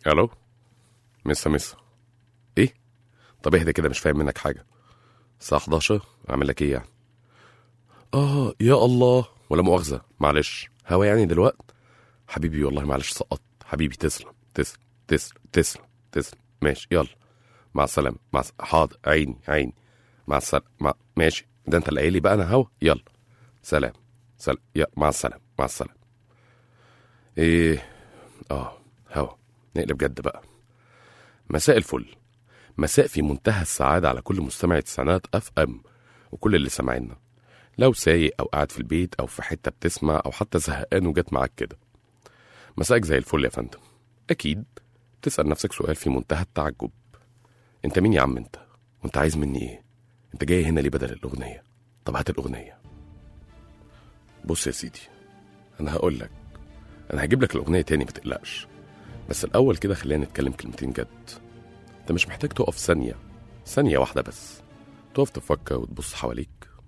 الو مسا مسا ايه طب اهدى كده مش فاهم منك حاجه الساعه 11 اعمل لك ايه يعني اه يا الله ولا مؤاخذه معلش هوا يعني دلوقت حبيبي والله معلش سقط حبيبي تسلم تسلم تسلم تسلم تسلم ماشي يلا مع السلامه مع الس... حاضر عيني عيني مع السلامه مع... ماشي ده انت اللي قايل لي بقى انا هوا يلا سلام سلام يا مع السلامه مع السلامه ايه اه هوا نقلب جد بقى مساء الفل مساء في منتهى السعادة على كل مستمع تسعينات اف ام وكل اللي سامعينا لو سايق او قاعد في البيت او في حتة بتسمع او حتى زهقان وجات معاك كده مساءك زي الفل يا فندم اكيد تسأل نفسك سؤال في منتهى التعجب انت مين يا عم انت وانت عايز مني ايه انت جاي هنا ليه بدل الاغنية طب هات الاغنية بص يا سيدي انا هقول لك انا هجيب لك الاغنية تاني ما تقلقش بس الأول كده خلينا نتكلم كلمتين جد أنت مش محتاج تقف ثانية ثانية واحدة بس تقف تفكر وتبص حواليك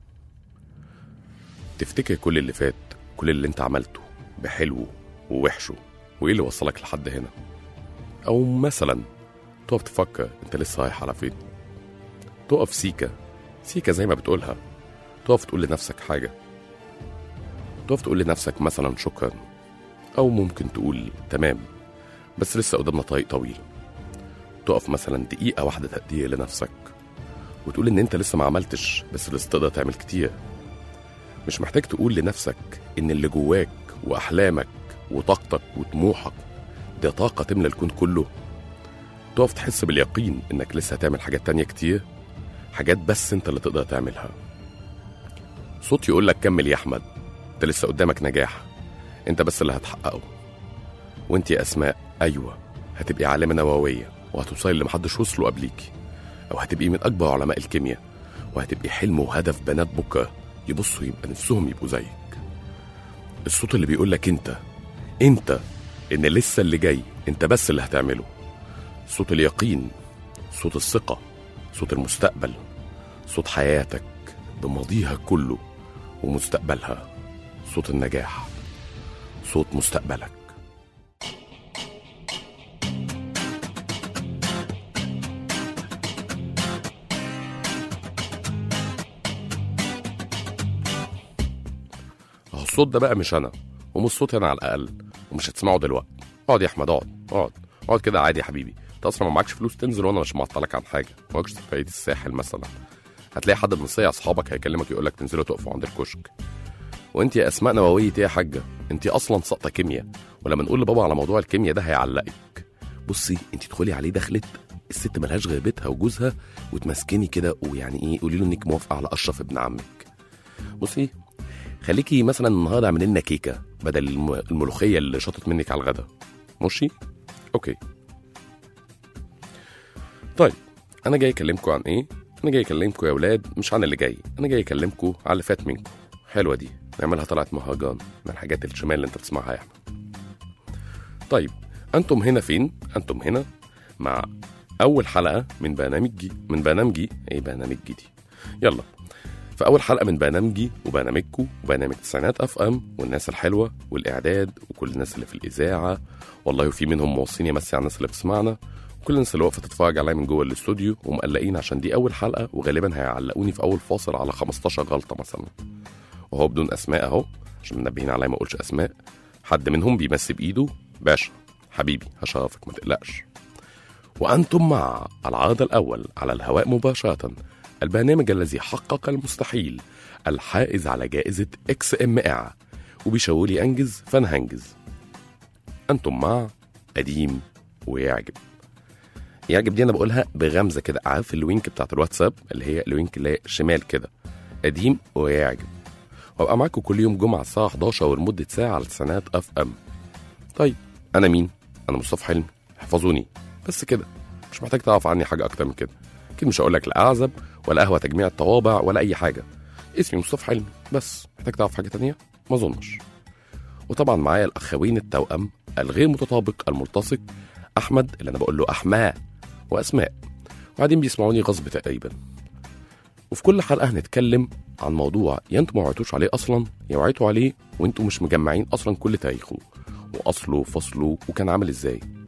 تفتكر كل اللي فات كل اللي انت عملته بحلوه ووحشه وايه اللي وصلك لحد هنا او مثلا تقف تفكر انت لسه رايح على فين تقف سيكا سيكا زي ما بتقولها تقف تقول لنفسك حاجة تقف تقول لنفسك مثلا شكرا أو ممكن تقول تمام بس لسه قدامنا طريق طويل تقف مثلا دقيقة واحدة تقدير لنفسك وتقول إن أنت لسه ما عملتش بس لسه تقدر تعمل كتير مش محتاج تقول لنفسك إن اللي جواك وأحلامك وطاقتك وطموحك ده طاقة تملى الكون كله تقف تحس باليقين إنك لسه هتعمل حاجات تانية كتير حاجات بس أنت اللي تقدر تعملها صوت يقول لك كمل يا أحمد أنت لسه قدامك نجاح أنت بس اللي هتحققه وانت يا اسماء ايوه هتبقي عالمه نوويه وهتوصلي اللي محدش وصله قبليكي او هتبقي من اكبر علماء الكيمياء وهتبقي حلم وهدف بنات بكره يبصوا يبقى نفسهم يبقوا زيك الصوت اللي بيقول لك انت انت ان لسه اللي جاي انت بس اللي هتعمله صوت اليقين صوت الثقه صوت المستقبل صوت حياتك بماضيها كله ومستقبلها صوت النجاح صوت مستقبلك اهو الصوت ده بقى مش انا ومش صوتي انا على الاقل ومش هتسمعه دلوقتي اقعد يا احمد اقعد اقعد اقعد كده عادي يا حبيبي انت اصلا ما معكش فلوس تنزل وانا مش معطلك عن حاجه ما معكش سفريه الساحل مثلا هتلاقي حد من صيع اصحابك هيكلمك يقول لك تنزلوا تقفوا عند الكشك وانت يا اسماء نوويه ايه يا حاجه انت اصلا ساقطه كيمياء ولما نقول لبابا على موضوع الكيمياء ده هيعلقك بصي انت تدخلي عليه دخلت الست ملهاش غير بيتها وجوزها وتمسكني كده ويعني ايه قولي له انك موافقه على اشرف ابن عمك بصي خليكي مثلا النهارده اعملي لنا كيكه بدل الم- الملوخيه اللي شاطت منك على الغدا ماشي اوكي طيب انا جاي اكلمكم عن ايه انا جاي اكلمكم يا اولاد مش عن اللي جاي انا جاي اكلمكم على اللي فات منكم حلوه دي نعملها طلعت مهرجان من الحاجات الشمال اللي انت بتسمعها يا احمد طيب انتم هنا فين انتم هنا مع اول حلقه من برنامجي من برنامجي ايه برنامجي دي يلا في أول حلقة من برنامجي وبرنامجكو وبرنامج تسعينات أف أم والناس الحلوة والإعداد وكل الناس اللي في الإذاعة والله وفي منهم موصين يمسي على الناس اللي بتسمعنا وكل الناس اللي واقفة تتفرج عليا من جوه الاستوديو ومقلقين عشان دي أول حلقة وغالبا هيعلقوني في أول فاصل على 15 غلطة مثلا وهو بدون أسماء أهو عشان منبهين عليا ما أقولش أسماء حد منهم بيمسي بإيده باشا حبيبي هشرفك ما تقلقش وأنتم مع العرض الأول على الهواء مباشرة البرنامج الذي حقق المستحيل الحائز على جائزة اكس ام اع وبيشاور لي انجز فانا هنجز انتم مع قديم ويعجب يعجب دي انا بقولها بغمزه كده عارف الوينك بتاعت الواتساب اللي هي الوينك اللي هي شمال كده قديم ويعجب وابقى معاكم كل يوم جمعه الساعه 11 ولمده ساعه على تسعينات اف ام طيب انا مين انا مصطفى حلمي احفظوني بس كده مش محتاج تعرف عني حاجه اكتر من كده اكيد مش هقول لك لا اعزب ولا قهوه تجميع الطوابع ولا اي حاجه اسمي مصطفى حلمي بس محتاج تعرف حاجه تانية ما اظنش وطبعا معايا الاخوين التوأم الغير متطابق الملتصق احمد اللي انا بقول له احماء واسماء وبعدين بيسمعوني غصب تقريبا وفي كل حلقه هنتكلم عن موضوع يا انتوا ما وعيتوش عليه اصلا يا وعيتوا عليه وانتوا مش مجمعين اصلا كل تاريخه واصله وفصله وكان عامل ازاي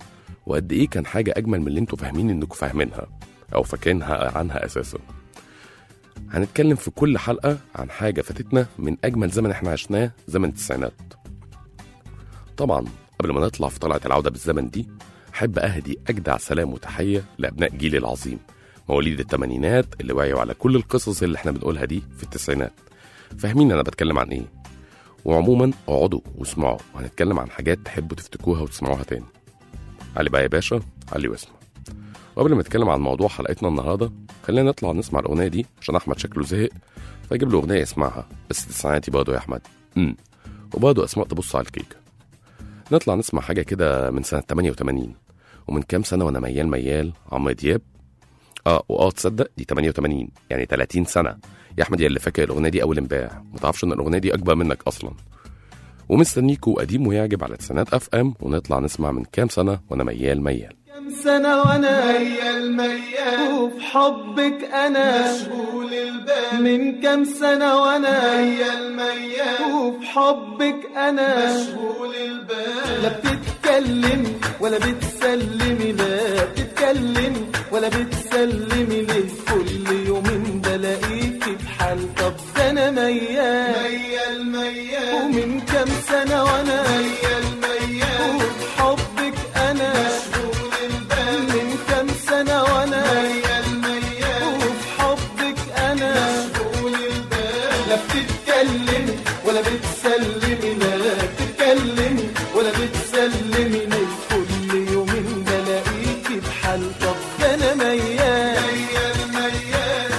وقد ايه كان حاجه اجمل من اللي انتوا فاهمين انكم فاهمينها او فاكرينها عنها اساسا هنتكلم في كل حلقه عن حاجه فاتتنا من اجمل زمن احنا عشناه زمن التسعينات طبعا قبل ما نطلع في طلعه العوده بالزمن دي احب اهدي اجدع سلام وتحيه لابناء جيلي العظيم مواليد الثمانينات اللي وعيوا على كل القصص اللي احنا بنقولها دي في التسعينات فاهمين انا بتكلم عن ايه وعموما اقعدوا واسمعوا وهنتكلم عن حاجات تحبوا تفتكروها وتسمعوها تاني علي بقى يا باشا علي واسمع وقبل ما نتكلم عن موضوع حلقتنا النهارده خلينا نطلع نسمع الاغنيه دي عشان احمد شكله زهق فيجيب له اغنيه يسمعها بس تسعيناتي برضه يا احمد امم وبرضه اسماء تبص على الكيكه نطلع نسمع حاجه كده من سنه 88 ومن كام سنه وانا ميال ميال عمرو دياب اه واه تصدق دي 88 يعني 30 سنه يا احمد يا اللي فاكر الاغنيه دي اول امبارح ما تعرفش ان الاغنيه دي اكبر منك اصلا ومستنيكوا قديم ويعجب على تسعينات اف ام ونطلع نسمع من كام سنه وانا ميال ميال كم سنة وانا ميال ميال وفي حبك انا مشغول البال من كم سنة وانا ميال ميال وفي حبك انا مشغول البال لا بتتكلم ولا بتسلمي لا بتتكلم ولا بتسلمي ليه كل يومين بلاقيكي في حال طب ده انا ميال ميال ميال ومن كم سنة وانا ميال ميال وفي حبك انا مشغول البال من كم سنة وانا ميال ميال وفي حبك انا مشغول البال لا بتتكلم ولا بتسلمي لا بتتكلم ولا بتسلمي ليه كل يومين بلاقيكي بحال طب ده انا ميال ميال ميال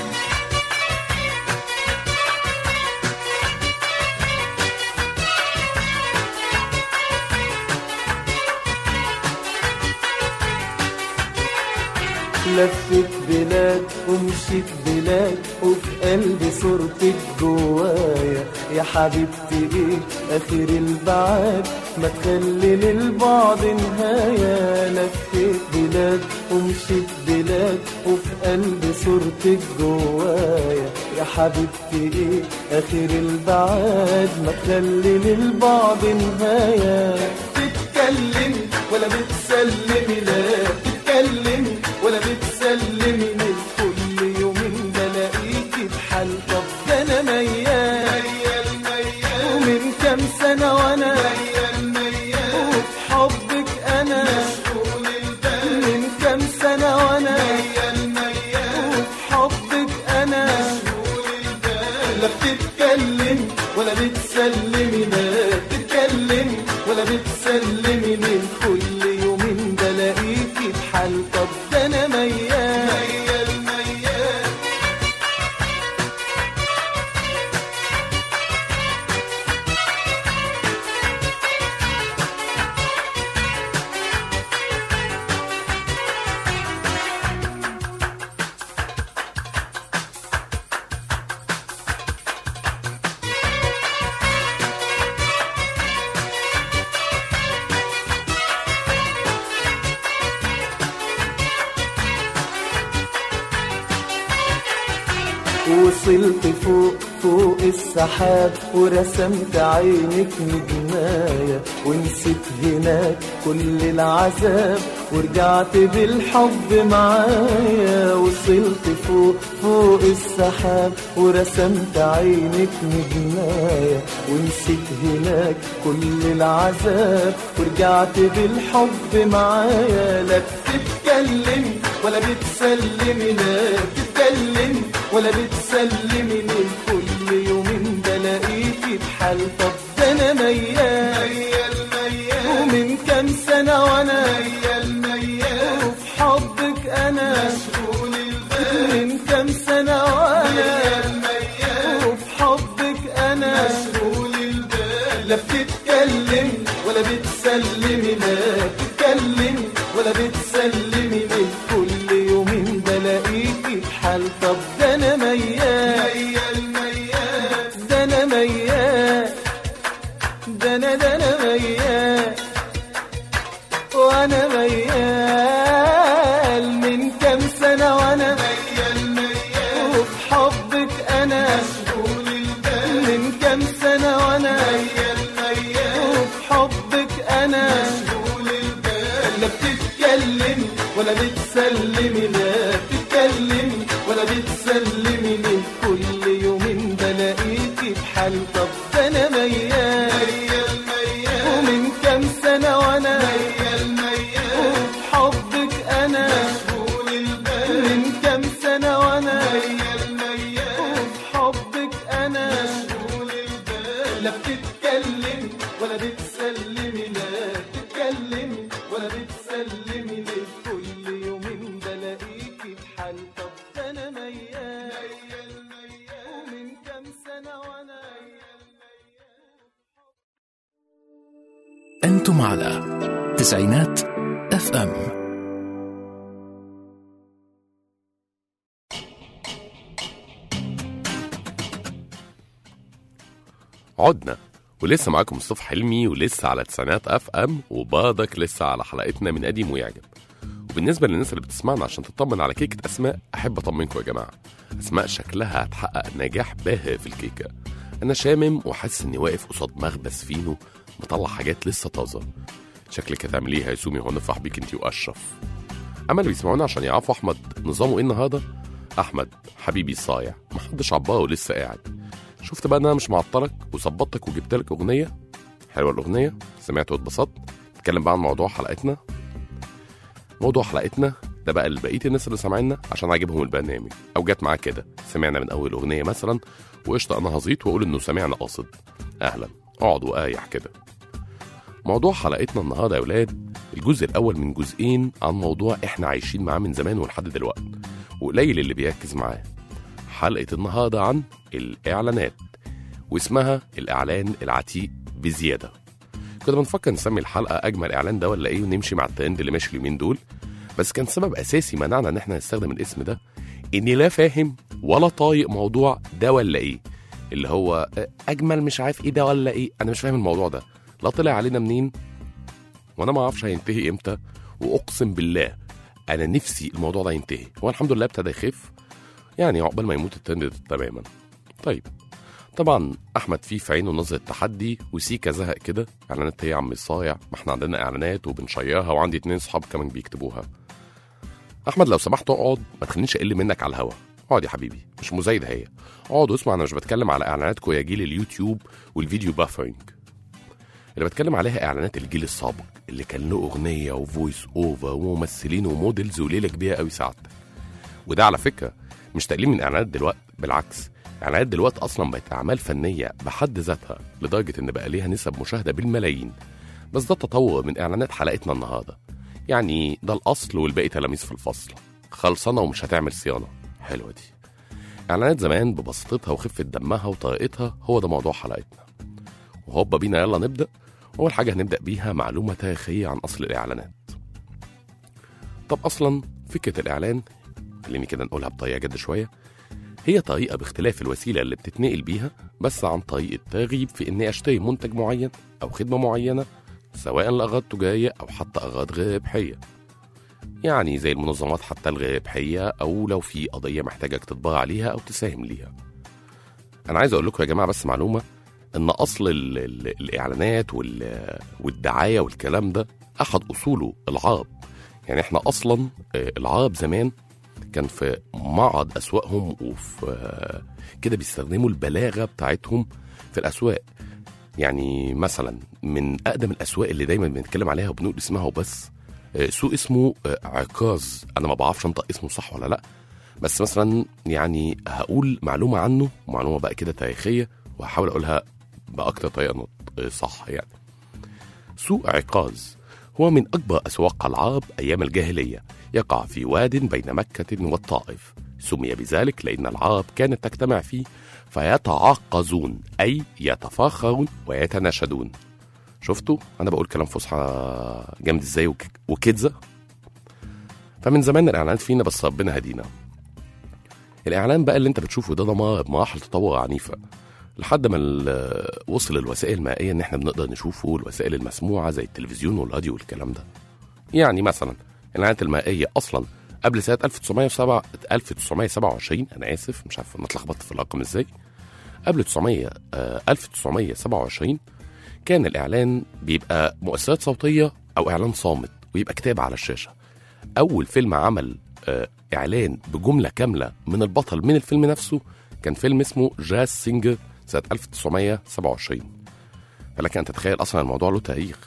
لفت بلاد ومشيت بلاد وفي قلبي صورتك جوايا يا حبيبتي ايه اخر البعاد ما تخلي للبعد نهاية لفت بلاد ومشيت بلاد وفي قلبي صورتك جوايا يا حبيبتي ايه اخر البعاد ما تخلي للبعد نهاية تتكلم ولا بتسلمي لا تتكلم ولا بتسلمي من كل يومين بلاقيكي بحال طب ده انا ميال ميال ميال ومن كام سنة وانا ميال ميال وفي حبك انا مشغول البال من كام سنة وانا ميال ميال وفي حبك انا مشغول البال لا بتتكلم ولا بتسلمي لا بتتكلم ولا بتسلمي من كل يومين بلاقيكي بحال طب ده انا ميال ميال ميال وصلت فوق فوق السحاب ورسمت عينك نجماية ونسيت هناك كل العذاب ورجعت بالحب معايا وصلت فوق فوق السحاب ورسمت عينك نجماية ونسيت هناك كل العذاب ورجعت بالحب معايا لا بتتكلم ولا بتسلمي لا بتتكلم ولا بتسلمي من كل يومين بلاقيكي بحال طب ده انا ميال ميال ميال ومن كام سنة وانا ميال ميال وفي حبك انا مشغول البال من كام سنة وانا ميال ميال وفي حبك انا مشغول البال لا بتتكلم ولا بتسلمي لا بتتكلم ولا بتسلمي من كل يومين بلاقيكي بحال طب ده انا ميال ميال ميال ده انا ميال ده انا ده انا ميال وانا ميال من كام سنة وانا ميال ميال وفي حبك انا مشغول البال من كام سنة وانا ميال ميال وفي حبك انا مشغول البال لا بتتكلم بتتكلمي ولا بتسلمي لا بتتكلمي ولا بتسلمي ليه كل يومين بلاقيكي بحال طب ده انا ميال ميال ميال ومن كام سنة وانا ميال ميال وبحبك انا مشغول البال من كام سنة وانا ميال ميال وبحبك انا مشغول البال لا بتتكلمي ولا بتسلمي لا بتتكلمي ولا بتسلمي ليه كل يومين بلاقيكي بحال طب ده انا ميال ميال ميال ومن كام سنة وانا ميال ميال أنتم على تسعينات اف ام عدنا ولسه معاكم مصطفى حلمي ولسه على تسعينات اف ام وبعدك لسه على حلقتنا من قديم ويعجب وبالنسبه للناس اللي بتسمعنا عشان تطمن على كيكه اسماء احب اطمنكم يا جماعه اسماء شكلها هتحقق نجاح باهر في الكيكه انا شامم وحاسس اني واقف قصاد مخبز فينو مطلع حاجات لسه طازه شكلك هتعمليها يا سومي هو نفرح بيك انتي واشرف اما اللي بيسمعونا عشان يعرفوا احمد نظامه ايه النهارده احمد حبيبي الصايع محدش عباه ولسه قاعد شفت بقى ان انا مش معطلك وظبطتك وجبت لك اغنيه حلوه الاغنيه سمعت واتبسطت نتكلم بقى عن موضوع حلقتنا موضوع حلقتنا ده بقى لبقيه الناس اللي سامعينا عشان عاجبهم البرنامج او جت معاه كده سمعنا من اول اغنيه مثلا وقشطه انا هزيط واقول انه سمعنا قاصد اهلا اقعد وقايح كده موضوع حلقتنا النهارده يا ولاد الجزء الاول من جزئين عن موضوع احنا عايشين معاه من زمان ولحد دلوقتي وقليل اللي بيركز معاه حلقه النهارده عن الاعلانات واسمها الاعلان العتيق بزياده كنا بنفكر نسمي الحلقه اجمل اعلان ده ولا ايه ونمشي مع الترند اللي ماشي اليومين دول بس كان سبب اساسي منعنا ان احنا نستخدم الاسم ده اني لا فاهم ولا طايق موضوع ده ولا ايه اللي هو اجمل مش عارف ايه ده ولا ايه انا مش فاهم الموضوع ده لا طلع علينا منين وانا ما اعرفش هينتهي امتى واقسم بالله انا نفسي الموضوع ده ينتهي هو الحمد لله ابتدى يخف يعني عقبال ما يموت الترند ده تماما طيب طبعا احمد فيه في عينه نظره تحدي وسيكا زهق كده اعلانات ايه يا عم الصايع ما احنا عندنا اعلانات وبنشيرها وعندي اتنين صحاب كمان بيكتبوها احمد لو سمحت اقعد ما تخلينيش اقل منك على الهوا اقعد يا حبيبي مش مزايده هي اقعد واسمع انا مش بتكلم على اعلانات كوياجيل اليوتيوب والفيديو بافرنج اللي بتكلم عليها اعلانات الجيل السابق اللي كان له اغنيه وفويس اوفر وممثلين وموديلز وليله كبيره قوي سعادتك وده على فكره مش تقليل من اعلانات دلوقتي بالعكس اعلانات دلوقتي اصلا بقت اعمال فنيه بحد ذاتها لدرجه ان بقى ليها نسب مشاهده بالملايين بس ده تطور من اعلانات حلقتنا النهارده يعني ده الاصل والباقي تلاميذ في الفصل خلصانه ومش هتعمل صيانه حلوه دي اعلانات زمان ببساطتها وخفه دمها وطريقتها هو ده موضوع حلقتنا وهوبا بينا يلا نبدا اول حاجه هنبدا بيها معلومه تاريخيه عن اصل الاعلانات طب اصلا فكره الاعلان خليني كده نقولها بطريقه جد شويه هي طريقه باختلاف الوسيله اللي بتتنقل بيها بس عن طريق الترغيب في اني اشتري منتج معين او خدمه معينه سواء لاغراض تجاريه او حتى اغراض غير ربحيه يعني زي المنظمات حتى الغير ربحيه او لو في قضيه محتاجك تطبع عليها او تساهم ليها انا عايز اقول لكم يا جماعه بس معلومه ان اصل ال ال الاعلانات وال والدعايه والكلام ده احد اصوله العرب يعني احنا اصلا آه، العرب زمان كان في معرض اسواقهم وفي آه، كده بيستخدموا البلاغه بتاعتهم في الاسواق يعني مثلا من اقدم الاسواق اللي دايما بنتكلم عليها وبنقول اسمها وبس آه، سوق اسمه آه، عكاظ انا ما بعرفش انطق اسمه صح ولا لا بس مثلا يعني هقول معلومه عنه معلومه بقى كده تاريخيه وهحاول اقولها باكتر طريقه نط- صح يعني سوق عكاظ هو من أكبر أسواق العرب أيام الجاهلية يقع في واد بين مكة والطائف سمي بذلك لأن العرب كانت تجتمع فيه فيتعاقزون أي يتفاخرون ويتناشدون شفتوا أنا بقول كلام فصحى جامد إزاي وك- وكدزة فمن زمان الإعلانات فينا بس ربنا هدينا الإعلان بقى اللي أنت بتشوفه ده ده مر بمراحل تطور عنيفة لحد ما ال- وصل الوسائل المائية إن إحنا بنقدر نشوفه الوسائل المسموعة زي التلفزيون والراديو والكلام ده. يعني مثلا الإعلانات المائية أصلا قبل سنة 1907 1927 أنا آسف مش عارف أنا اتلخبطت في الرقم إزاي. قبل 900 آه، 1927 كان الإعلان بيبقى مؤثرات صوتية أو إعلان صامت ويبقى كتاب على الشاشة أول فيلم عمل آه إعلان بجملة كاملة من البطل من الفيلم نفسه كان فيلم اسمه جاز سينجر سنة 1927 فلك أن تتخيل أصلا الموضوع له تاريخ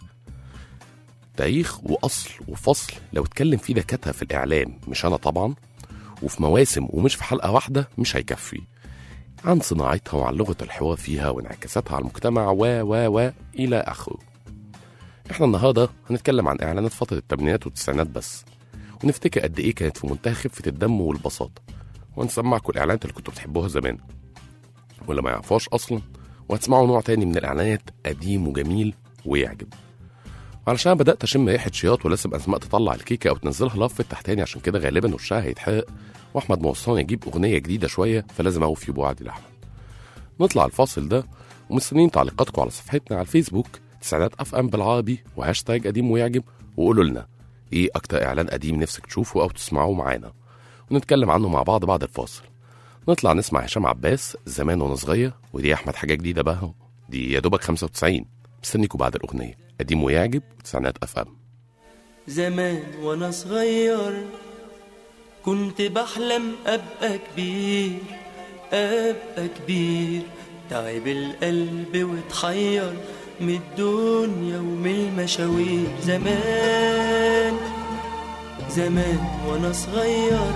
تاريخ وأصل وفصل لو اتكلم فيه دكاترة في الإعلام مش أنا طبعا وفي مواسم ومش في حلقة واحدة مش هيكفي عن صناعتها وعن لغة الحوار فيها وانعكاساتها على المجتمع و و و إلى آخره احنا النهاردة هنتكلم عن إعلانات فترة الثمانينات والتسعينات بس ونفتكر قد إيه كانت في منتهى خفة الدم والبساطة وهنسمعكم الإعلانات اللي كنتوا بتحبوها زمان واللي ما يعرفوهاش أصلا وهتسمعوا نوع تاني من الإعلانات قديم وجميل ويعجب علشان بدأت أشم ريحة شياط ولازم أسماء تطلع الكيكة أو تنزلها لف التحتاني عشان كده غالبا وشها هيتحرق وأحمد موصان يجيب أغنية جديدة شوية فلازم أوفي بوعدي لأحمد نطلع الفاصل ده ومستنيين تعليقاتكم على صفحتنا على الفيسبوك تسعينات اف ام بالعربي وهاشتاج قديم ويعجب وقولوا لنا ايه اكتر اعلان قديم نفسك تشوفه او تسمعوه معانا ونتكلم عنه مع بعض بعد الفاصل نطلع نسمع هشام عباس زمان وانا صغير ودي احمد حاجه جديده بقى دي يا دوبك 95 مستنيكوا بعد الاغنيه قديم ويعجب تسعينات اف ام زمان وانا صغير كنت بحلم ابقى كبير ابقى كبير تعب القلب واتحير من الدنيا ومن المشاوير زمان زمان وانا صغير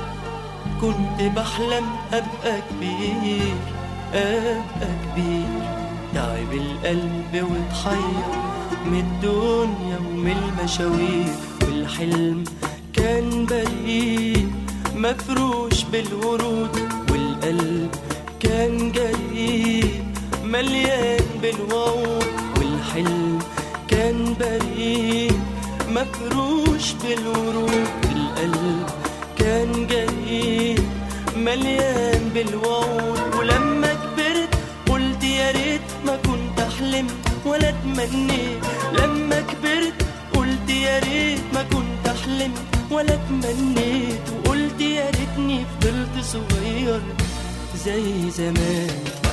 كنت بحلم ابقى كبير ابقى كبير تعب القلب واتحير من الدنيا ومن المشاوير والحلم كان بريء مفروش بالورود والقلب كان جريء مليان بالوعود والحلم كان بريء مفروش بالورود القلب كان جريء مليان بالوعود ولما كبرت قلت يا ريت ما كنت حلمت ولا تمنيت لما كبرت قلت يا ريت ما كنت حلمت ولا تمنيت وقلت يا ريتني فضلت صغير زي زمان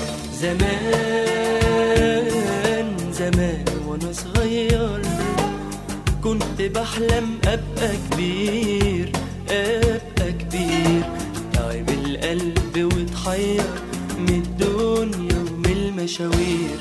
زمان زمان وانا صغير كنت بحلم ابقى كبير ابقى كبير تعب القلب واتحير من الدنيا ومن المشاوير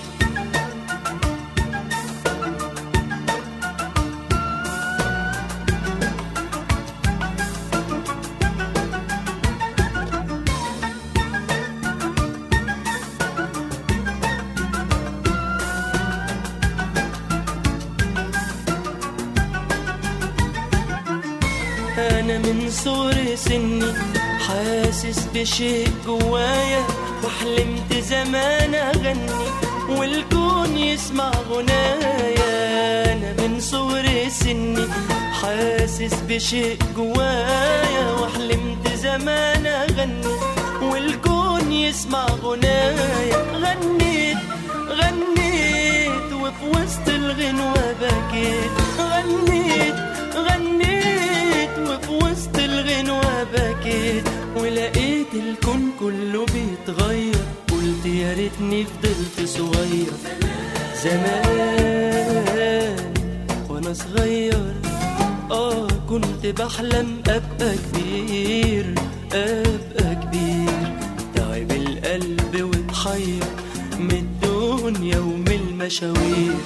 أنا من صغر سني حاسس بشيء جوايا وحلمت زمان أغني والكون يسمع غنايا أنا من صغر سني حاسس بشيء جوايا وحلمت زمان أغني والكون يسمع غنايا غنيت غنيت وفي وسط الغنوة بكيت غنيت غنيت وفي وسط الغنوة بكيت ولقيت الكون كله بيتغير قلت يا ريتني فضلت صغير زمان وانا صغير اه كنت بحلم ابقى كبير ابقى كبير تعب القلب واتحير من الدنيا ومن المشاوير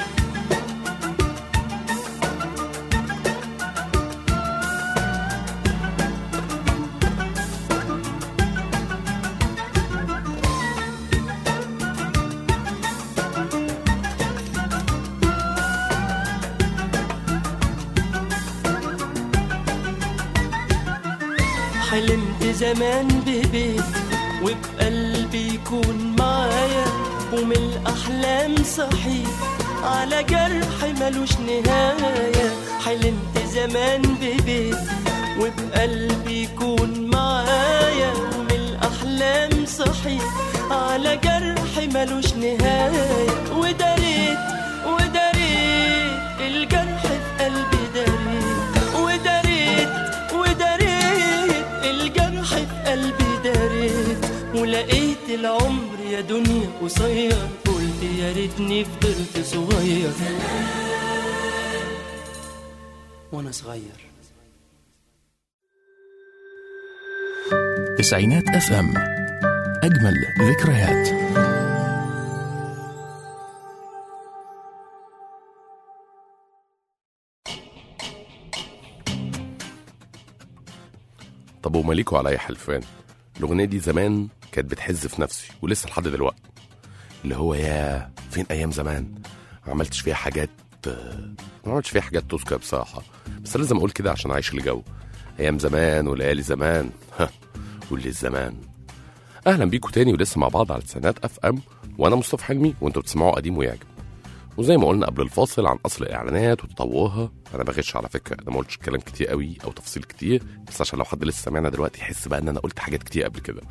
حلمت زمان ببيت وبقلبي يكون معايا ومن الأحلام صحيت على جرح ملوش نهاية حلمت زمان ببيت وبقلبي يكون معايا ومن الأحلام صحيت على جرح ملوش نهاية وداريت وداريت الجرح في قلبي داريت وداريت وداريت الجرح في قلبي داريت ولقيت العمر يا دنيا قصير قلت يا ريتني فضلت صغير وانا صغير تسعينات اف ام اجمل ذكريات طب وماليكوا على اي حلفان الاغنيه دي زمان كانت بتحز في نفسي ولسه لحد دلوقتي اللي هو يا فين ايام زمان ما عملتش فيها حاجات ما عملتش فيها حاجات تذكر بصراحه بس لازم اقول كده عشان عايش الجو ايام زمان وليالي زمان ها واللي الزمان اهلا بيكم تاني ولسه مع بعض على تسعينات اف ام وانا مصطفى حلمي وانتوا بتسمعوا قديم ويعجب وزي ما قلنا قبل الفاصل عن اصل الاعلانات وتطورها انا بغش على فكره انا ما قلتش كلام كتير قوي او تفاصيل كتير بس عشان لو حد لسه سامعنا دلوقتي يحس بقى ان انا قلت حاجات كتير قبل كده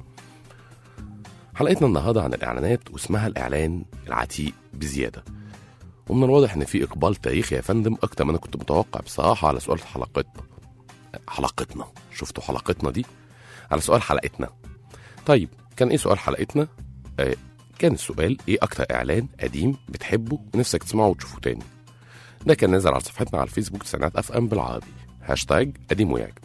حلقتنا النهارده عن الاعلانات واسمها الاعلان العتيق بزياده ومن الواضح ان في اقبال تاريخي يا فندم اكتر ما انا كنت متوقع بصراحه على سؤال حلقتنا حلقتنا شفتوا حلقتنا دي على سؤال حلقتنا طيب كان ايه سؤال حلقتنا آه كان السؤال ايه اكتر اعلان قديم بتحبه ونفسك تسمعه وتشوفه تاني ده كان نازل على صفحتنا على الفيسبوك تسعينات اف ام بالعربي هاشتاج قديم ويعجب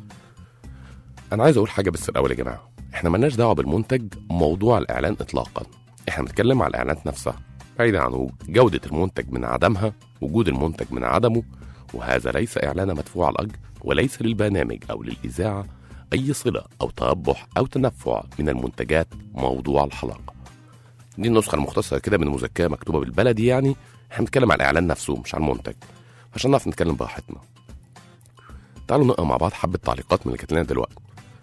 انا عايز اقول حاجه بس الاول يا جماعه احنا ملناش دعوه بالمنتج موضوع الاعلان اطلاقا احنا بنتكلم على الاعلانات نفسها بعيدا عن جوده المنتج من عدمها وجود المنتج من عدمه وهذا ليس اعلان مدفوع الاجر وليس للبرنامج او للاذاعه اي صله او تربح او تنفع من المنتجات موضوع الحلقه دي النسخه المختصره كده من المذكره مكتوبه بالبلدي يعني احنا بنتكلم على الاعلان نفسه مش عن المنتج عشان نعرف نتكلم براحتنا تعالوا نقرا مع بعض حبه تعليقات من اللي كانت لنا دلوقتي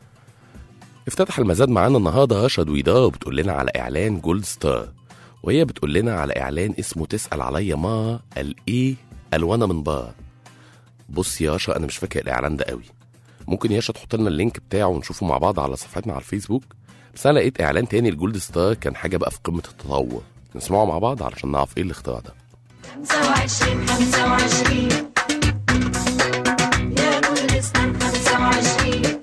افتتح المزاد معانا النهارده رشا دويدار وبتقول لنا على اعلان جولد ستار وهي بتقول لنا على اعلان اسمه تسال عليا ما قال ايه قال وانا من بار بص يا رشا انا مش فاكر الاعلان ده قوي ممكن ياشا تحط لنا اللينك بتاعه ونشوفه مع بعض على صفحتنا على الفيسبوك بس انا لقيت اعلان تاني الجولد ستار كان حاجه بقى في قمه التطور نسمعه مع بعض علشان نعرف ايه الاختراع ده 25 25 يا كل سنة 25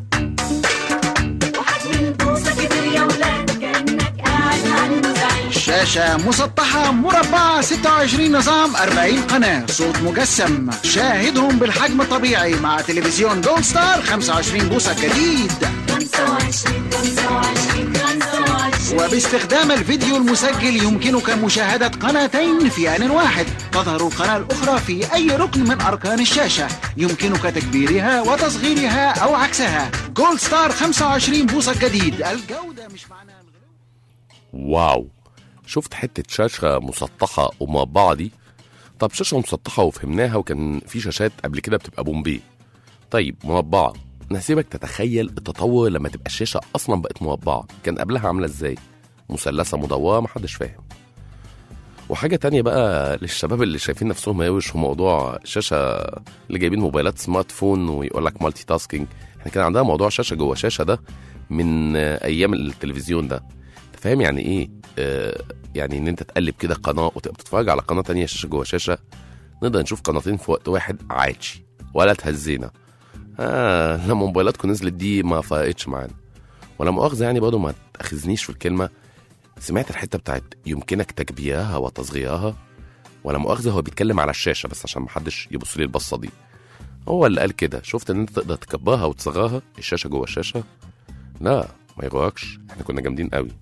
وحجم البوصة كبير يا ولاد كأنك قاعد على المزعج شاشة مسطحة مربعة 26 نظام 40 قناة صوت مجسم شاهدهم بالحجم الطبيعي مع تلفزيون جولد ستار 25 بوصة جديد 25 25 25 وباستخدام الفيديو المسجل يمكنك مشاهدة قناتين في آن واحد تظهر القناة الأخرى في أي ركن من أركان الشاشة يمكنك تكبيرها وتصغيرها أو عكسها جولد ستار 25 بوصة جديد الجودة مش معناها الغلو واو شفت حته شاشه مسطحه ومربعه دي طب شاشه مسطحه وفهمناها وكان في شاشات قبل كده بتبقى بومبي طيب مربعه انا هسيبك تتخيل التطور لما تبقى الشاشه اصلا بقت مربعه كان قبلها عامله ازاي مثلثه مدوره محدش فاهم وحاجه تانية بقى للشباب اللي شايفين نفسهم هيوش في موضوع شاشه اللي جايبين موبايلات سمارت فون ويقول لك مالتي تاسكينج احنا كان عندنا موضوع شاشه جوه شاشه ده من آه، ايام التلفزيون ده انت فاهم يعني ايه آه يعني ان انت تقلب كده قناه وتبقى بتتفرج على قناه تانية شاشه جوه شاشه نقدر نشوف قناتين في وقت واحد عادي ولا تهزينا آه لما موبايلاتكم نزلت دي ما فرقتش معانا ولا مؤاخذه يعني برضه ما تاخذنيش في الكلمه سمعت الحته بتاعت يمكنك تكبيرها وتصغيرها ولا مؤاخذه هو بيتكلم على الشاشه بس عشان محدش يبص لي البصه دي هو اللي قال كده شفت ان انت تقدر تكبرها وتصغرها الشاشه جوه الشاشه لا ما يغركش احنا كنا جامدين قوي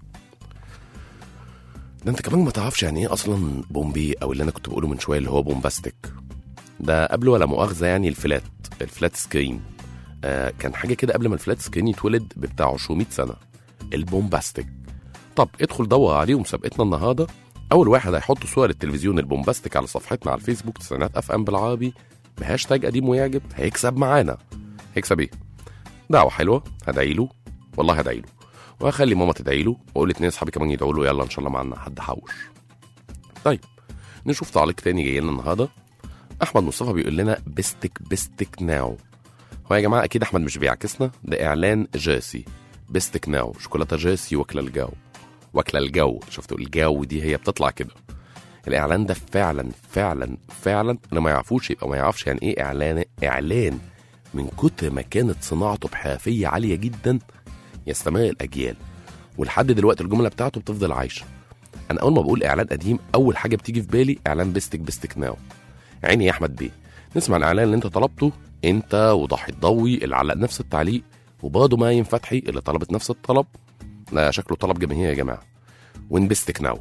ده انت كمان ما تعرفش يعني ايه اصلا بومبي او اللي انا كنت بقوله من شويه اللي هو بومباستيك ده قبل ولا مؤاخذه يعني الفلات الفلات سكرين آه كان حاجه كده قبل ما الفلات سكرين يتولد بتاع 200 سنه البومباستيك طب ادخل دور عليه ومسابقتنا النهارده اول واحد هيحط صور التلفزيون البومباستيك على صفحتنا على الفيسبوك تسعينات اف ام بالعربي بهاشتاج قديم ويعجب هيكسب معانا هيكسب ايه دعوه حلوه هدعي له والله هدعي له وهخلي ماما تدعي له واقول اتنين اصحابي كمان يدعوا له يلا ان شاء الله معانا حد حوش طيب نشوف تعليق تاني جاي لنا النهارده احمد مصطفى بيقول لنا بستك بستك ناو هو يا جماعه اكيد احمد مش بيعكسنا ده اعلان جاسي بستك ناو شوكولاته جاسي واكله الجو واكله الجو شفتوا الجو دي هي بتطلع كده الاعلان ده فعلا فعلا فعلا اللي ما يعرفوش يبقى ما يعرفش يعني ايه اعلان اعلان من كتر ما كانت صناعته بحرفيه عاليه جدا يستمر الاجيال ولحد دلوقتي الجمله بتاعته بتفضل عايشه انا اول ما بقول اعلان قديم اول حاجه بتيجي في بالي اعلان بستك بستك ناو عيني يا احمد بيه نسمع الاعلان اللي انت طلبته انت وضحي الضوي اللي علق نفس التعليق وبرضه مايم فتحي اللي طلبت نفس الطلب لا شكله طلب جماهيري يا جماعه ونبستك ناو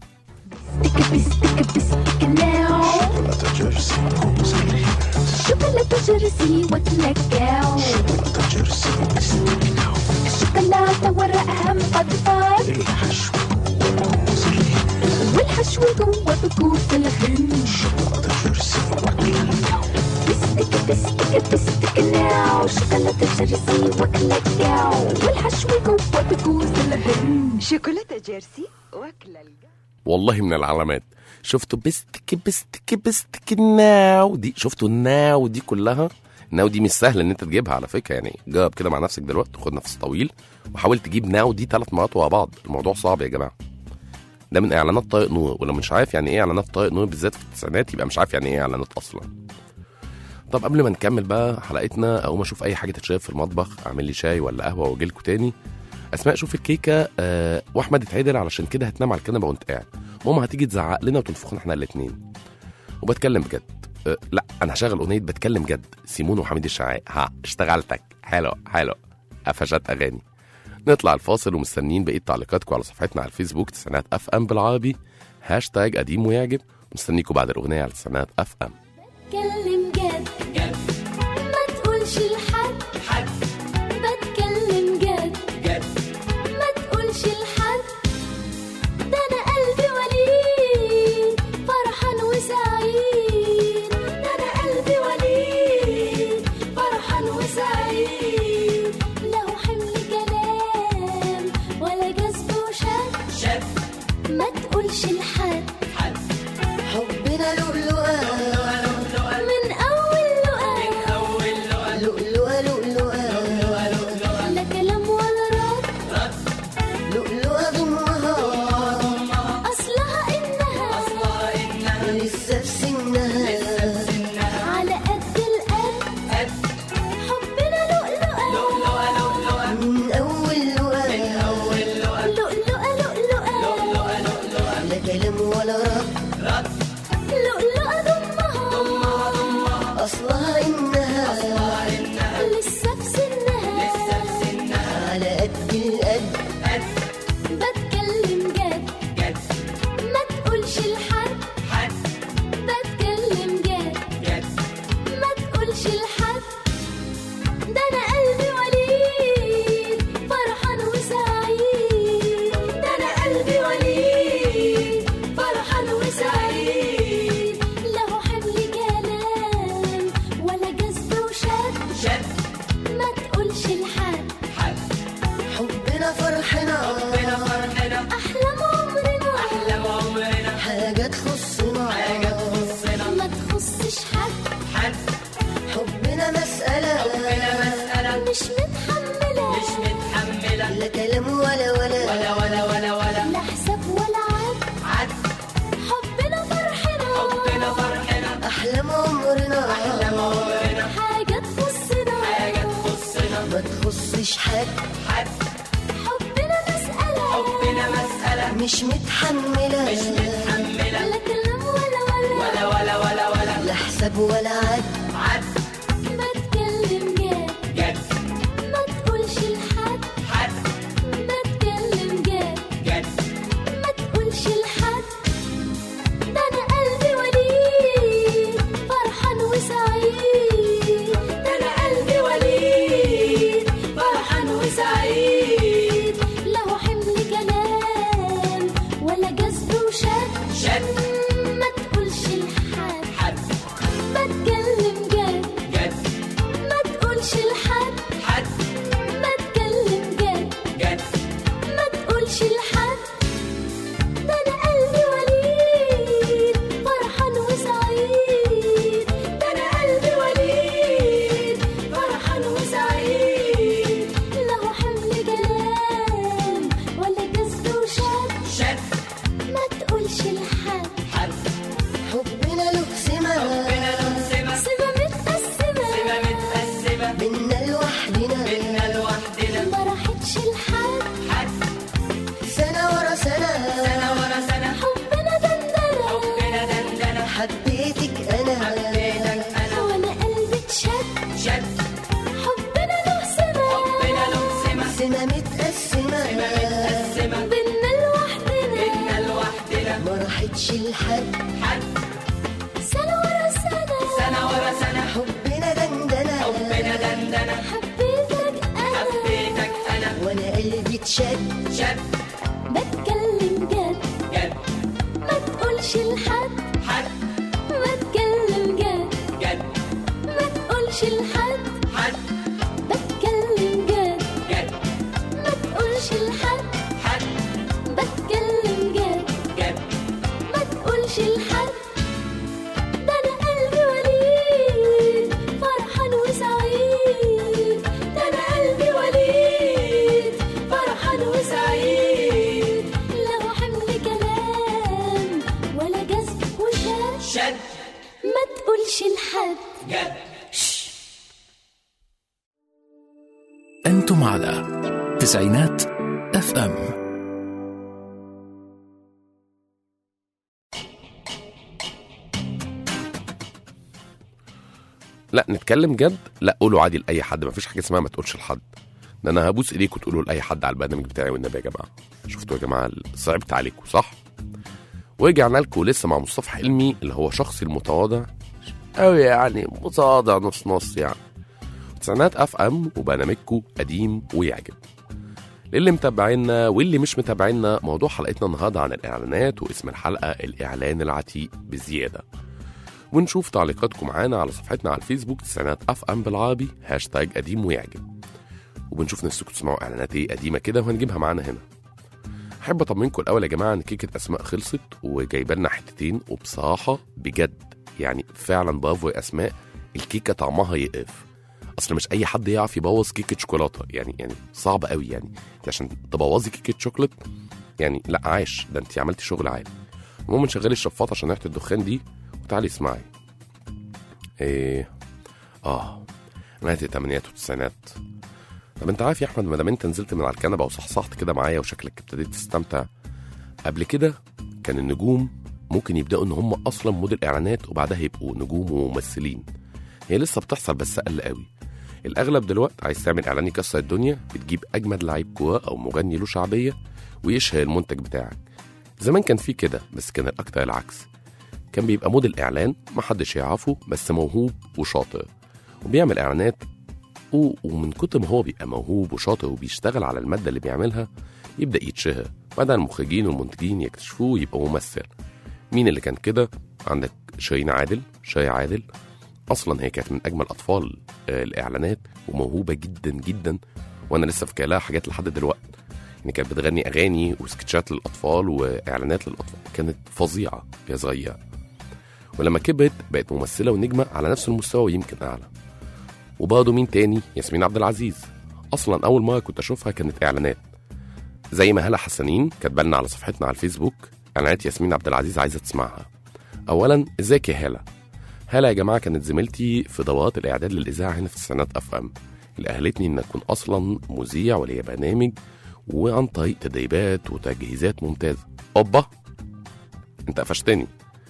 شوكولاتة جرسي وتلكاو الشوكولاتة ورقها مقطفات والحشو جوه بكوس الخن بستك بستك بستك ناو شوكولاتة جرسي وكلاكاو والحشو جوه بكوس الخن شوكولاتة جيرسي واكلة الجو والله من العلامات شفتوا بستك بستك بستك ناو دي شفتوا الناو دي كلها الناو دي مش سهل ان انت تجيبها على فكره يعني جرب كده مع نفسك دلوقتي خد نفس طويل وحاول تجيب ناو دي ثلاث مرات ورا بعض الموضوع صعب يا جماعه ده من اعلانات طارق نور ولو مش عارف يعني ايه اعلانات طارق نور بالذات في التسعينات يبقى مش عارف يعني ايه اعلانات اصلا طب قبل ما نكمل بقى حلقتنا اقوم اشوف اي حاجه تتشرب في المطبخ اعمل لي شاي ولا قهوه واجيلكوا تاني اسماء شوف الكيكه آه واحمد اتعدل علشان كده هتنام على الكنبه وانت قاعد ماما هتيجي تزعق لنا وتنفخنا احنا الاثنين وبتكلم بجد أه لا انا هشغل اغنيه بتكلم جد سيمون وحميد الشاعري ها اشتغلتك حلو حلو قفشات اغاني نطلع الفاصل ومستنيين بقيه تعليقاتكم على صفحتنا على الفيسبوك تسعينات اف ام بالعربي هاشتاج قديم ويعجب مستنيكم بعد الاغنيه على تسعينات اف ام بتكلم جد ما تقولش لحد حد بتكلم جد ما تقولش لحد ده انا قلبي وليد فرحان وسعيد ده انا قلبي وليد فرحان وسعيد له حمل كلام ولا جذب وشد ما تقولش لحد حبنا لؤلؤة من اول لقاء لؤلؤة لؤلؤة لا كلام ولا رد لؤلؤة ضمها اصلها انها لسه في سنها على قد القد حبنا لؤلؤة من أول لؤلؤة لؤلؤة لؤلؤة لا كلام ولا رد لؤلؤة ضمها أصلها إنها لسه في سنها على قد القد بتكلم جد ما تقولش لحد بتكلم جد ما تقولش لحد ده انا قلبي وليد فرحان وسعيد ده انا قلبي وليد فرحان وسعيد له حمل كلام ولا جذب وشد ما تقولش لحد حبنا فرحنا احلام عمرنا حاجة تخصنا ما تخصش حد حبنا مسألة مش متحملة مش متحملة لا كلام ولا ولا لا حساب ولا عد حبنا فرحنا حبنا فرحنا أحلام عمرنا حاجة تخصنا حاجة تخصنا ما تخصش حد حبنا مسألة حبنا مسألة مش متحملة مش متحملة لا كلام ولا ولا لا حساب ولا عد بتكلم جد ما تقولش لحد بتكلم جد ما تقولش لحد ده انا قلبي وليد فرحان وسعيد ده انا قلبي وليد فرحان وسعيد له حمل كلام ولا جذب وشد ما تقولش لحد بتكلم جد ما تقولش لحد بتكلم جد ما تقولش لحد ده انا قلبي وليد فرحان وسعيد ده انا قلبي وليد فرحان وسعيد له حمل كلام ولا جذب وشد ما تقولش لحد حبنا له سمة سما متقسمة بينا لوحدنا ما راحتش لحد سنة ورا سنة حبنا دندنة حبيتك أنا تقولش لحد سنة ورا سنة سنة ورا سنة حبنا دندنة حبنا دندنة حبيتك أنا حبيتك أنا وانا قلبي اتشد شد بتكلم جد جد ما تقولش لحد حد بتكلم جد جد ما تقولش لحد حد بتكلم جد جد ما تقولش لحد حد بتكلم جد جد ما تقولش لحد ده انا قلبي وليد فرحان وسعيد ده انا قلبي وليد فرحان وسعيد لا حمل كلام ولا جذب وشاش شد ما تقولش لحد جد أنتم على تسعينات اف ام لا نتكلم جد لا قولوا عادي لاي حد مفيش حاجه اسمها ما تقولش لحد ده انا هبوس ايديكم تقولوا لاي حد على البرنامج بتاعي والنبي يا جماعه شفتوا يا جماعه صعبت عليكم صح ورجعنا لكم لسه مع مصطفى حلمي اللي هو شخصي المتواضع قوي يعني متواضع نص نص يعني تسعينات اف ام وبرنامجكم قديم ويعجب للي متابعينا واللي مش متابعينا موضوع حلقتنا النهارده عن الاعلانات واسم الحلقه الاعلان العتيق بزياده ونشوف تعليقاتكم معانا على صفحتنا على الفيسبوك تسعينات اف ام بالعربي هاشتاج قديم ويعجب وبنشوف نفسكم تسمعوا اعلانات ايه قديمه كده وهنجيبها معانا هنا احب اطمنكم الاول يا جماعه ان كيكه اسماء خلصت وجايبه لنا حتتين وبصراحه بجد يعني فعلا برافو يا اسماء الكيكه طعمها يقف اصل مش اي حد يعرف يبوظ كيكه شوكولاته يعني يعني صعب قوي يعني انت عشان تبوظي كيكه شوكليت يعني لا عاش ده انت عملتي شغل عالي المهم نشغلي الشفاط عشان ريحه الدخان دي وتعالي اسمعي ايه اه نهايه الثمانينات والتسعينات طب انت عارف يا احمد ما دام انت نزلت من على الكنبه وصحصحت كده معايا وشكلك ابتديت تستمتع قبل كده كان النجوم ممكن يبداوا ان هم اصلا موديل اعلانات وبعدها يبقوا نجوم وممثلين هي لسه بتحصل بس اقل قوي الاغلب دلوقتي عايز تعمل اعلان يكسر الدنيا بتجيب اجمد لعيب كوره او مغني له شعبيه ويشهر المنتج بتاعك زمان كان في كده بس كان الاكتر العكس كان بيبقى موديل اعلان محدش يعرفه بس موهوب وشاطر وبيعمل اعلانات و- ومن كتر ما هو بيبقى موهوب وشاطر وبيشتغل على الماده اللي بيعملها يبدا يتشهر بعدها المخرجين والمنتجين يكتشفوه ويبقى ممثل مين اللي كان كده عندك شيرين عادل شي عادل اصلا هي كانت من اجمل اطفال آه، الاعلانات وموهوبه جدا جدا وانا لسه فاكر لها حاجات لحد دلوقتي يعني كانت بتغني اغاني وسكتشات للاطفال واعلانات للاطفال كانت فظيعه يا صغيره ولما كبرت بقت ممثله ونجمه على نفس المستوى ويمكن اعلى وبرضه مين تاني ياسمين عبد العزيز اصلا اول مره كنت اشوفها كانت اعلانات زي ما هلا حسنين كاتبه لنا على صفحتنا على الفيسبوك اعلانات ياسمين عبد العزيز عايزه تسمعها اولا ازيك يا هلا هلا يا جماعه كانت زميلتي في دورات الاعداد للاذاعه هنا في السنات اف ام اللي اهلتني ان اكون اصلا مذيع وليا برنامج وعن طريق تدريبات وتجهيزات ممتازه اوبا انت قفشتني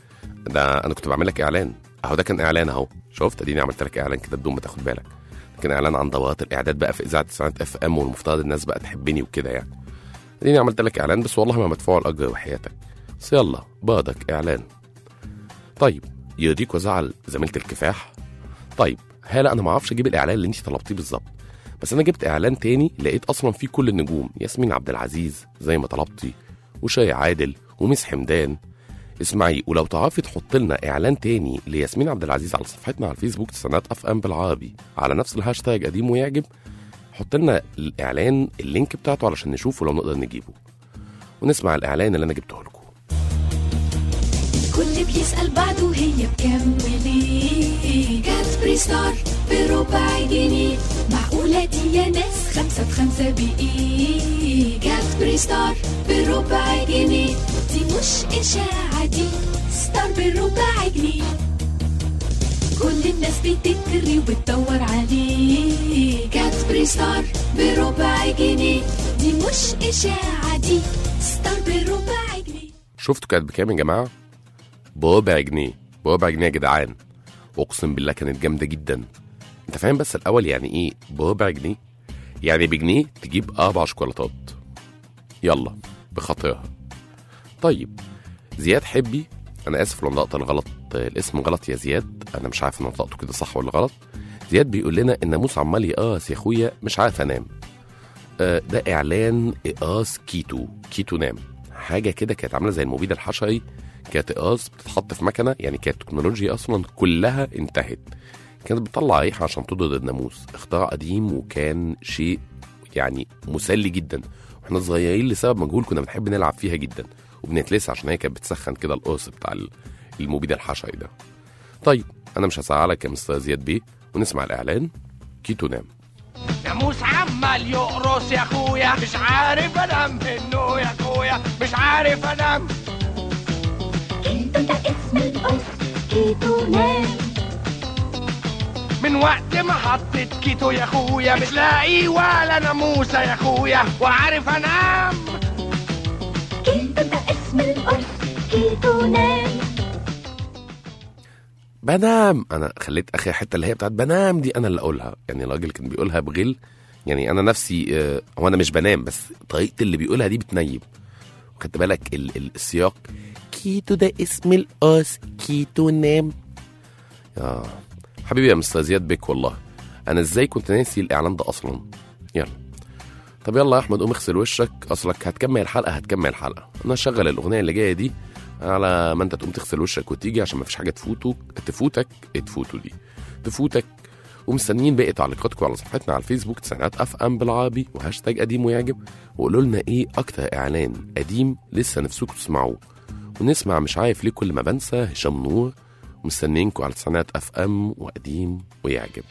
ده انا كنت بعمل لك اعلان اهو ده كان اعلان اهو شفت اديني عملت لك اعلان كده بدون ما تاخد بالك ده كان اعلان عن دورات الاعداد بقى في اذاعه سنه اف ام والمفترض الناس بقى تحبني وكده يعني اديني عملت لك اعلان بس والله ما مدفوع الاجر وحياتك بس يلا بعدك اعلان طيب يرضيك وزعل زميله الكفاح طيب هلا انا ما اعرفش اجيب الاعلان اللي انت طلبتيه بالظبط بس انا جبت اعلان تاني لقيت اصلا فيه كل النجوم ياسمين عبد العزيز زي ما طلبتي وشاي عادل وميس حمدان اسمعي ولو تعرفي تحط لنا اعلان تاني لياسمين عبد العزيز على صفحتنا على الفيسبوك سنات اف ام بالعربي على نفس الهاشتاج قديم ويعجب حط لنا الاعلان اللينك بتاعته علشان نشوفه لو نقدر نجيبه ونسمع الاعلان اللي انا جبته لكم كل بيسأل بعده هي بكام وليه كاسبري ستار بربع جنيه معقولة دي يا ناس خمسة بخمسة بإيه كاسبري ستار بربع جنيه دي مش إشاعة دي ستار بربع جنيه كل الناس بتجري وبتدور عليه كاسبري ستار بربع جنيه دي مش إشاعة دي ستار بربع جنيه شفتوا كانت بكام يا جماعه بربع جنيه بربع جنيه يا جدعان اقسم بالله كانت جامده جدا انت فاهم بس الاول يعني ايه بربع جنيه يعني بجنيه تجيب اربع شوكولاتات يلا بخاطرها طيب زياد حبي انا اسف لو نطقت الغلط الاسم غلط يا زياد انا مش عارف انا نطقته كده صح ولا غلط زياد بيقول لنا الناموس عمال يقاس يا اخويا مش عارف انام آه، ده اعلان اقاس كيتو كيتو نام حاجه كده كانت عامله زي المبيد الحشري كانت اقاس بتتحط في مكنه يعني كانت التكنولوجيا اصلا كلها انتهت كانت بتطلع ريحه عشان تطرد الناموس اختراع قديم وكان شيء يعني مسلي جدا واحنا صغيرين لسبب مجهول كنا بنحب نلعب فيها جدا وبنتلسع عشان هي كانت بتسخن كده القرص بتاع ال- المبيد الحشري ده طيب انا مش هزعلك يا مستر زياد بيه ونسمع الاعلان كيتو نام ناموس عمال يقرص يا اخويا مش عارف انام منه يا اخويا مش عارف انام كيتو ده اسم القرص كيتو نام من وقت ما حطيت كيتو يا اخويا مش لاقي ولا ناموسه يا اخويا وعارف انام كيتو ده اسم القرص كيتو نام بنام انا خليت اخر حته اللي هي بتاعت بنام دي انا اللي اقولها يعني الراجل كان بيقولها بغل يعني انا نفسي آه، هو انا مش بنام بس طريقه اللي بيقولها دي بتنيب خدت بالك ال- ال- السياق كيتو ده اسم القاس كيتو نام يا حبيبي يا مستر زياد بيك والله انا ازاي كنت ناسي الاعلان ده اصلا يلا طب يلا يا احمد قوم اغسل وشك اصلك هتكمل الحلقه هتكمل الحلقه انا هشغل الاغنيه اللي جايه دي على ما انت تقوم تغسل وشك وتيجي عشان ما فيش حاجه تفوتك تفوتك تفوتوا دي تفوتك ومستنيين باقي تعليقاتكم على صفحتنا على الفيسبوك تسعينات اف ام بالعربي وهاشتاج قديم ويعجب وقولوا لنا ايه اكتر اعلان قديم لسه نفسكم تسمعوه ونسمع مش عارف ليه كل ما بنسى هشام نور ومستنيينكم على تسعينات اف ام وقديم ويعجب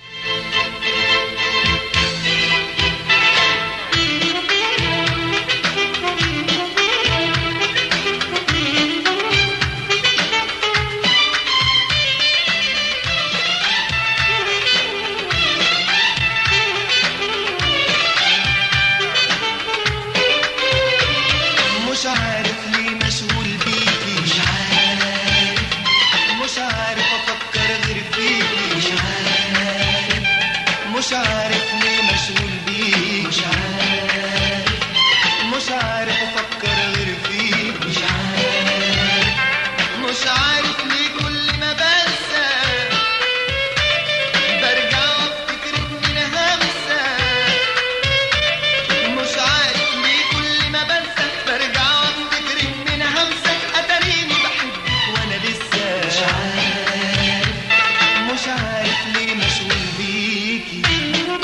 مش عارف ليه مشغول بيكي مش عارف مش عارف افكر غير فيكي مش عارف مش عارف ليه مشغول بيكي مش عارف مش عارف افكر غير فيكي مش عارف مش عارف ليه كل ما بنسى برجع افتكرك من همسه مش عارف ليه كل ما بنسى برجع افتكرك من همسك اتاريني بحبك وانا لسه مش عارف مش عارف ليه مشغول بيكي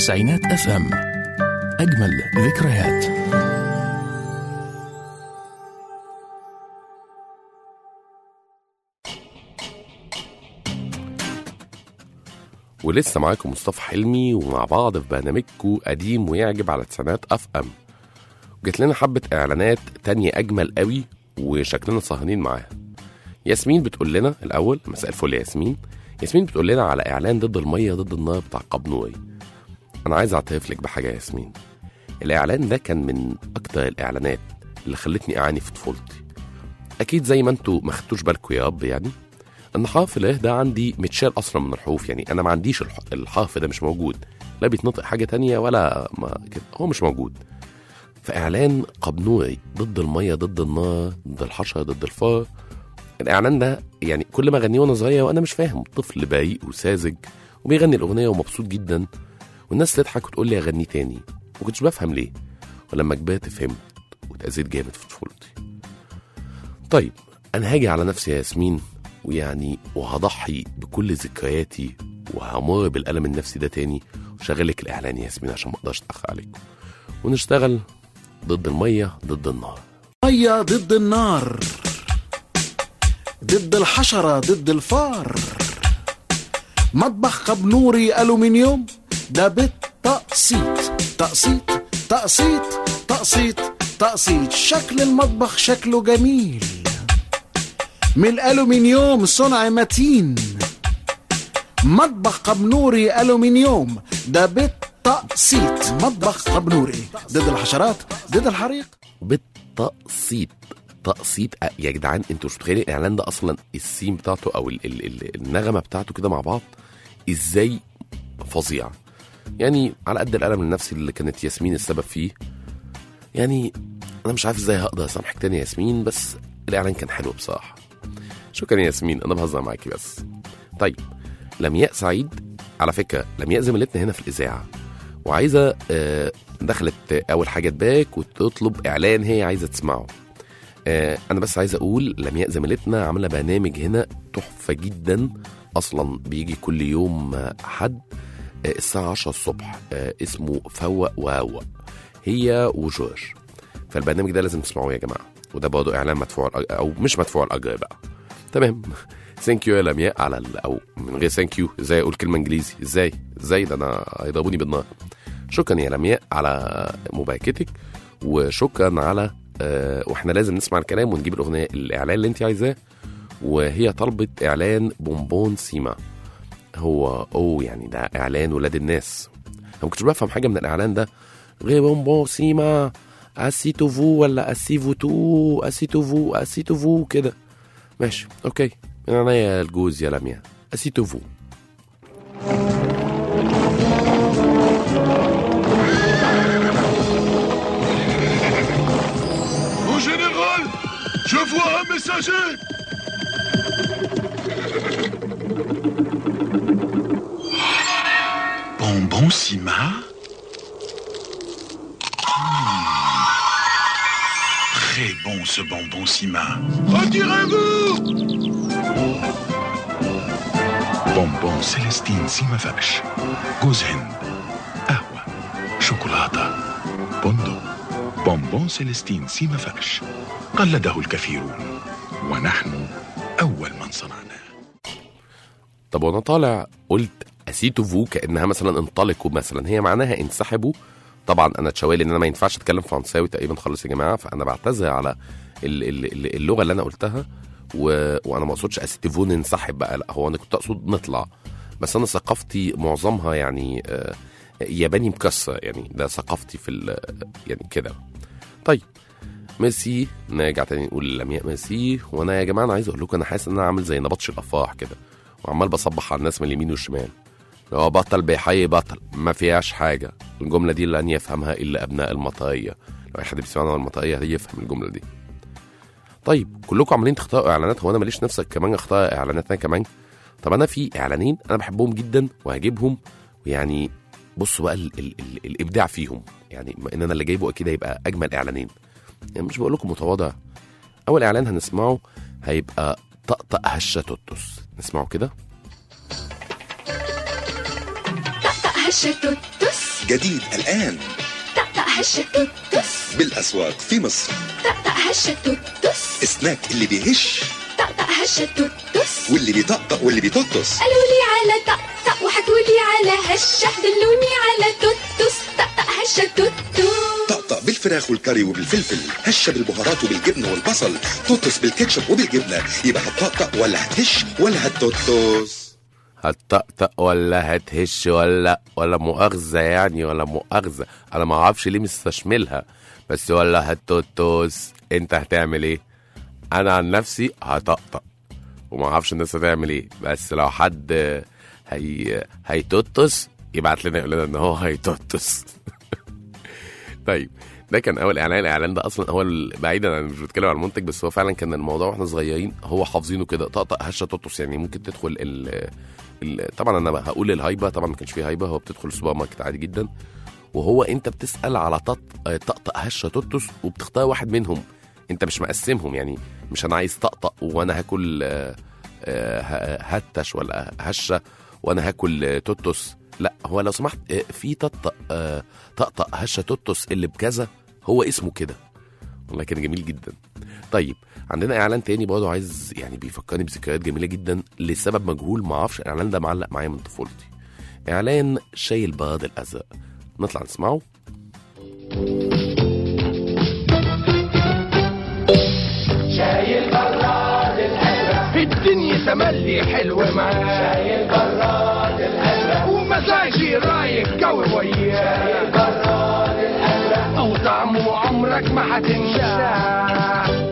تسعينات اف ام اجمل ذكريات ولسه معاكم مصطفى حلمي ومع بعض في برنامجكم قديم ويعجب على تسعينات اف ام جت لنا حبة اعلانات تانية اجمل قوي وشكلنا سهرانين معاها ياسمين بتقول لنا الاول مساء الفل يا ياسمين ياسمين بتقول لنا على اعلان ضد الميه ضد النار بتاع قبنوري انا عايز اعترف لك بحاجه يا ياسمين الاعلان ده كان من اكتر الاعلانات اللي خلتني اعاني في طفولتي اكيد زي ما انتوا ما خدتوش بالكم يا رب يعني ان حرف الاله ده عندي متشال اصلا من الحروف يعني انا ما عنديش الح- الحرف ده مش موجود لا بيتنطق حاجه تانية ولا ما كده هو مش موجود فاعلان قبنوري ضد الميه ضد النار ضد الحشره ضد الفار الاعلان ده يعني كل ما اغنيه وانا صغير وانا مش فاهم طفل بريء وساذج وبيغني الاغنيه ومبسوط جدا والناس تضحك وتقول لي اغني تاني ما كنتش بفهم ليه ولما كبرت فهمت واتاذيت جامد في طفولتي طيب انا هاجي على نفسي يا ياسمين ويعني وهضحي بكل ذكرياتي وهمر بالالم النفسي ده تاني وشغلك الاعلان يا ياسمين عشان ما اقدرش اتاخر عليكم ونشتغل ضد الميه ضد النار مية ضد النار ضد الحشرة ضد الفار مطبخ قبنوري ألومنيوم ده بالتقسيط تقسيط تقسيط تقسيط تقسيط شكل المطبخ شكله جميل من الألومنيوم صنع متين مطبخ قبنوري ألومنيوم ده بالتقسيط مطبخ قبنوري ضد الحشرات ضد الحريق بالتقسيط تقسيط أ- يا جدعان انتوا مش متخيلين الاعلان ده اصلا السيم بتاعته او ال ال ال النغمه بتاعته كده مع بعض ازاي فظيع يعني على قد الالم النفسي اللي كانت ياسمين السبب فيه يعني انا مش عارف ازاي هقدر اسامحك تاني يا ياسمين بس الاعلان كان حلو بصراحه شكرا يا ياسمين انا بهزر معاكي بس طيب لمياء سعيد على فكره لمياء زميلتنا هنا في الاذاعه وعايزه آه، دخلت اول حاجه تباك وتطلب اعلان هي عايزه تسمعه آه، انا بس عايز اقول لمياء زميلتنا عامله برنامج هنا تحفه جدا اصلا بيجي كل يوم آه، حد آه، الساعه 10 الصبح آه، اسمه فوق وهوق هي وجورج فالبرنامج ده لازم تسمعوه يا جماعه وده برضه اعلان مدفوع الأج- او مش مدفوع الاجر بقى تمام ثانك يو يا لمياء على ال- او من غير ثانك يو ازاي اقول كلمه انجليزي ازاي ازاي ده انا هيضربوني بالنار شكرا يا لمياء على مباركتك وشكرا على آه واحنا لازم نسمع الكلام ونجيب الاغنيه الاعلان اللي انت عايزاه وهي طلبت اعلان بونبون سيما هو اوه يعني ده اعلان ولاد الناس انا ما كنتش بفهم حاجه من الاعلان ده غير بونبون سيما اسيتوفو ولا اسيفوتو اسيتوفو اسيتوفو كده ماشي اوكي من عينيا الجوز يا لميا اسيتوفو Au général, je vois un messager Bonbon Sima Hmm. Très bon ce bonbon Sima. Retirez-vous bonbon Célestine Sima Fash. جوز هند قهوة شوكولاتة بندق بونبون سيلستين سيما فاش قلده الكثيرون ونحن أول من صنعناه طب وانا طالع قلت اسيتوفو كانها مثلا انطلقوا مثلا هي معناها انسحبوا طبعا انا اتشاوالي ان انا ما ينفعش اتكلم فرنساوي تقريبا خالص يا جماعه فانا بعتذر على ال- ال- ال- اللغه اللي انا قلتها و... وانا ما اقصدش اسيتوفو ننسحب بقى لا هو انا كنت اقصد نطلع بس انا ثقافتي معظمها يعني آه، ياباني مكسر يعني ده ثقافتي في ال... يعني كده طيب ميرسي نرجع تاني نقول لمياء ميرسي وانا يا جماعه انا عايز اقول لكم انا حاسس ان انا عامل زي نبطش الافراح كده وعمال بصبح على الناس من اليمين والشمال لو بطل بيحيي بطل ما فيهاش حاجه الجمله دي لن يفهمها الا ابناء المطريه لو اي حد بيسمعنا من المطريه يفهم الجمله دي طيب كلكم عمالين تختاروا اعلانات هو انا ماليش نفسك كمان اختار اعلانات انا كمان طب انا في اعلانين انا بحبهم جدا وهجيبهم ويعني بصوا بقى ال ال ال الابداع فيهم يعني ما ان انا اللي جايبه اكيد هيبقى اجمل اعلانين يعني مش بقول لكم متواضع اول اعلان هنسمعه هيبقى طقطق هشه توتوس نسمعه كده طقطق هشة توتوس جديد الآن طقطق هشة توتس بالأسواق في مصر طقطق هشة توتس سناك اللي بيهش طقطق هشة توتس واللي بيطقطق واللي بيطقطس قالوا لي على طقطق وحكوا لي على هشة دلوني على توتس طقطق هشة توتس طقطق بالفراخ والكاري وبالفلفل هشة بالبهارات وبالجبنة والبصل توتس بالكاتشب وبالجبنة يبقى هتطقطق ولا هتهش ولا هتطقطس هتطقطق ولا هتهش ولا ولا مؤاخذة يعني ولا مؤاخذة انا ما اعرفش ليه مستشملها بس ولا هتوتوس انت هتعمل ايه انا عن نفسي هطقطق وما اعرفش الناس هتعمل ايه بس لو حد هي هيتوتس يبعت لنا يقول لنا ان هو هيتوتس طيب ده كان اول اعلان الاعلان ده اصلا هو ال- بعيدا عن مش بتكلم عن المنتج بس هو فعلا كان الموضوع واحنا صغيرين هو حافظينه كده طقطق هشه تطرس يعني ممكن تدخل ال ال طبعا انا بقى هقول الهايبه طبعا ما كانش فيه هايبه هو بتدخل السوبر ماركت عادي جدا وهو انت بتسال على طط آه، طقطق هشه تطرس وبتختار واحد منهم انت مش مقسمهم يعني مش انا عايز طقطق وانا هاكل آه، آه، ه- هتش ولا هشه وانا هاكل آه، توتوس لا هو لو سمحت آه، في طقطق آه، طقطق هشه توتوس اللي بكذا هو اسمه كده والله كان جميل جدا طيب عندنا اعلان تاني برضه عايز يعني بيفكرني بذكريات جميله جدا لسبب مجهول ما اعرفش الاعلان ده معلق معايا من طفولتي اعلان شاي البياض الازرق نطلع نسمعه شاي البراد الازرق في الدنيا تملي حلو معاه شاي البراد الازرق ومزاجي رايق قوي وياه شاي البراد الازرق او طعمه عمرك ما هتنساه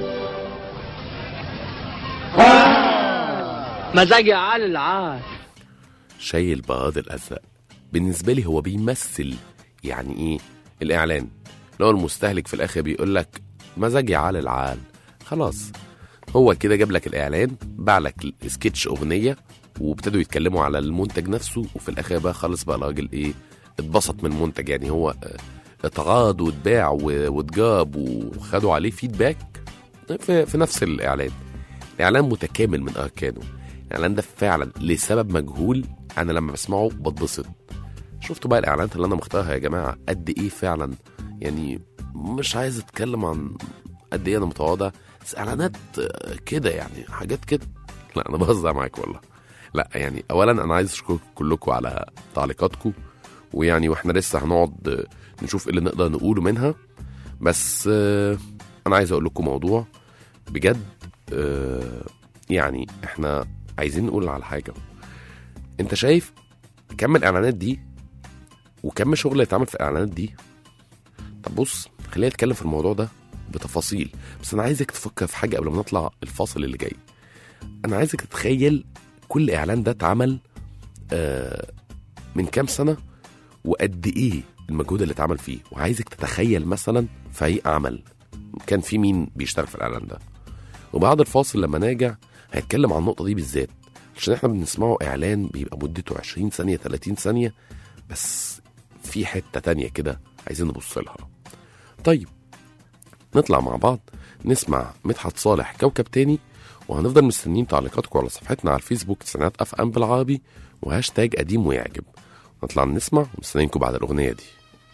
مزاجي عال العال شاي البياض الازرق بالنسبه لي هو بيمثل يعني ايه الاعلان لو المستهلك في الاخر بيقول لك مزاجي عال العال خلاص هو كده جاب لك الاعلان باع لك سكتش اغنيه وابتدوا يتكلموا على المنتج نفسه وفي الاخر بقى خلص بقى الراجل ايه اتبسط من المنتج يعني هو آه، اتعرض واتباع و- واتجاب وخدوا عليه فيدباك في, في نفس الاعلان الاعلان متكامل من اركانه الاعلان ده فعلا لسبب مجهول انا لما بسمعه بتبسط شفتوا بقى الاعلانات اللي انا مختارها يا جماعه قد ايه فعلا يعني مش عايز اتكلم عن قد ايه انا متواضع بس اعلانات آه، كده يعني حاجات كده لا انا بهزر معاك والله لا يعني اولا انا عايز اشكركم كلكم على تعليقاتكم ويعني واحنا لسه هنقعد آه، نشوف ايه اللي نقدر نقوله منها بس آه، انا عايز اقول لكم موضوع بجد آه، يعني احنا عايزين نقول على حاجه انت شايف كم الاعلانات دي وكم شغل اللي اتعمل في الاعلانات دي طب بص خلينا نتكلم في الموضوع ده بتفاصيل بس انا عايزك تفكر في حاجه قبل ما نطلع الفاصل اللي جاي انا عايزك تتخيل كل اعلان ده اتعمل آه من كام سنه وقد ايه المجهود اللي اتعمل فيه وعايزك تتخيل مثلا فريق عمل كان في مين بيشتغل في الاعلان ده وبعد الفاصل لما نرجع هنتكلم عن النقطه دي بالذات عشان احنا بنسمعه اعلان بيبقى مدته 20 ثانيه 30 ثانيه بس في حته تانية كده عايزين نبص لها طيب نطلع مع بعض نسمع مدحت صالح كوكب تاني وهنفضل مستنيين تعليقاتكم على صفحتنا على الفيسبوك تسعينات اف ام بالعربي وهاشتاج قديم ويعجب نطلع نسمع ومستنيينكم بعد الاغنيه دي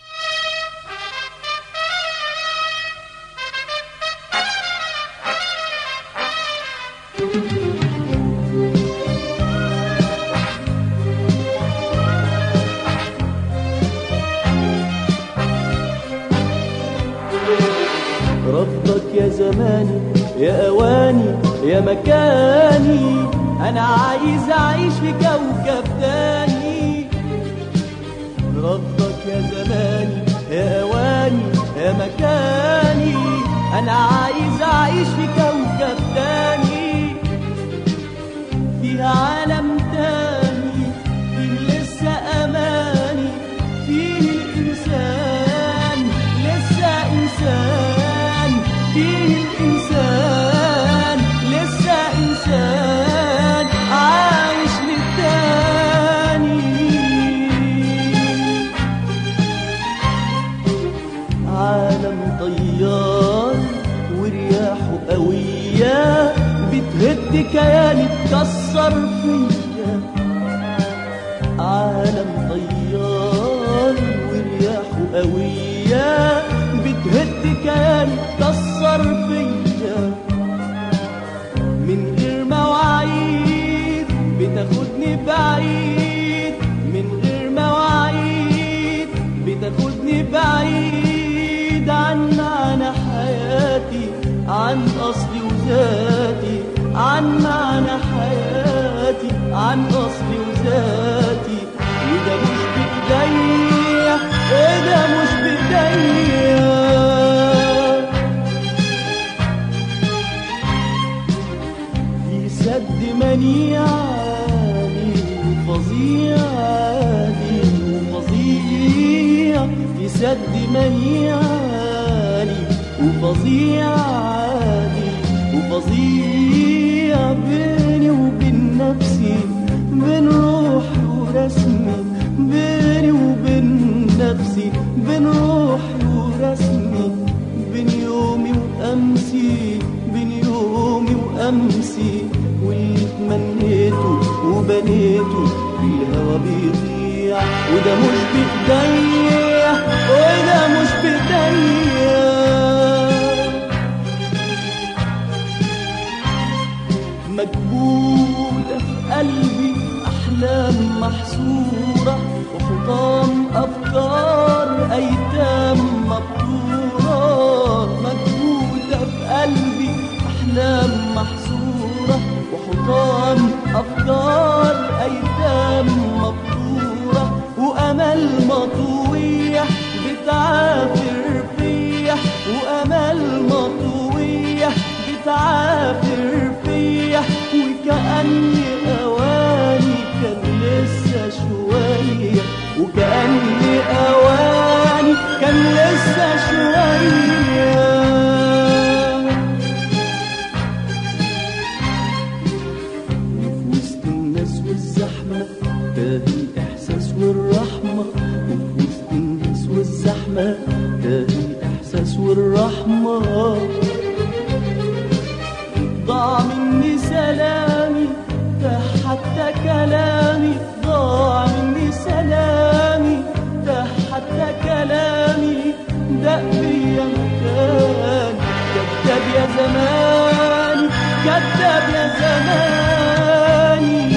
رفضك يا زماني يا اواني يا مكاني انا عايز اعيش في كوكب تاني رفضك يا زماني يا اواني يا مكاني انا عايز اعيش في كوكب تاني في عالم تاني فيه لسه اماني فيه الانسان لسه انسان فيه الانسان لسه انسان عايش للتاني عالم طيار ورياحه قوية بتهد كياني تكسر فيا عالم طيار ورياحه وقوية بتهد كياني تكسر فيا من غير مواعيد بتاخدني بعيد من غير مواعيد بتاخدني بعيد عن معنى حياتي عن أصلي وذاتي عن معنى حياتي عن أصلي وذاتي وده مش بإيديا وده مش بإيديا في سد منيعاني وفظيعاني وفظيع في سد منيعاني وفظيعاني وفظيع بيني وبين نفسي بين روحي ورسمي بيني وبين نفسي بين روحي ورسمي بين يومي وأمسي بين يومي وأمسي واللي تمنيته وبنيته في الهوا بيضيع وده مش بإيديا وده مش بإيديا مكبولة في قلبي أحلام محصورة وحطام أفكار أيتام مبتورة مكبولة في قلبي أحلام محصورة وحطام أفكار أيتام مبتورة وأمل مطوية بتعافر فيا وأمل مطوية بتعافر فيا وكأني أواني كان لسه شوية وكأني أواني كان لسه شوية في وسط الناس والزحمة تاه الإحساس والرحمة وفي وسط الناس والزحمة تاه الإحساس والرحمة ضاع مني سلامي ده حتى كلامي ضاع مني سلامي ده حتى كلامي دق بيا مكان كذاب يا زماني كذاب يا زماني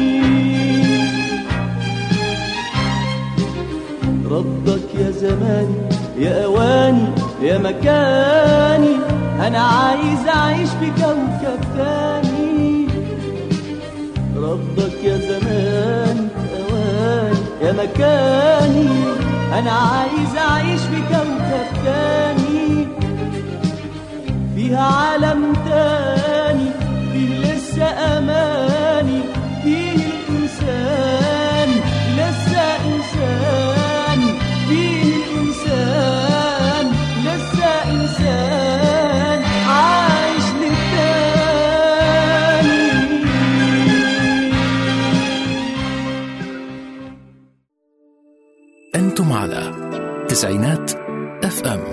ردك يا زماني يا اواني يا مكاني انا عايز اعيش في كوكب تاني ردك يا زمان اواني يا مكاني انا عايز اعيش في كوكب تاني فيها عالم تاني فيه لسه اماني فيه الانسان لسه انسان فيه الانسان لسه انسان عايش للتاني أنتم على تسعينات اف ام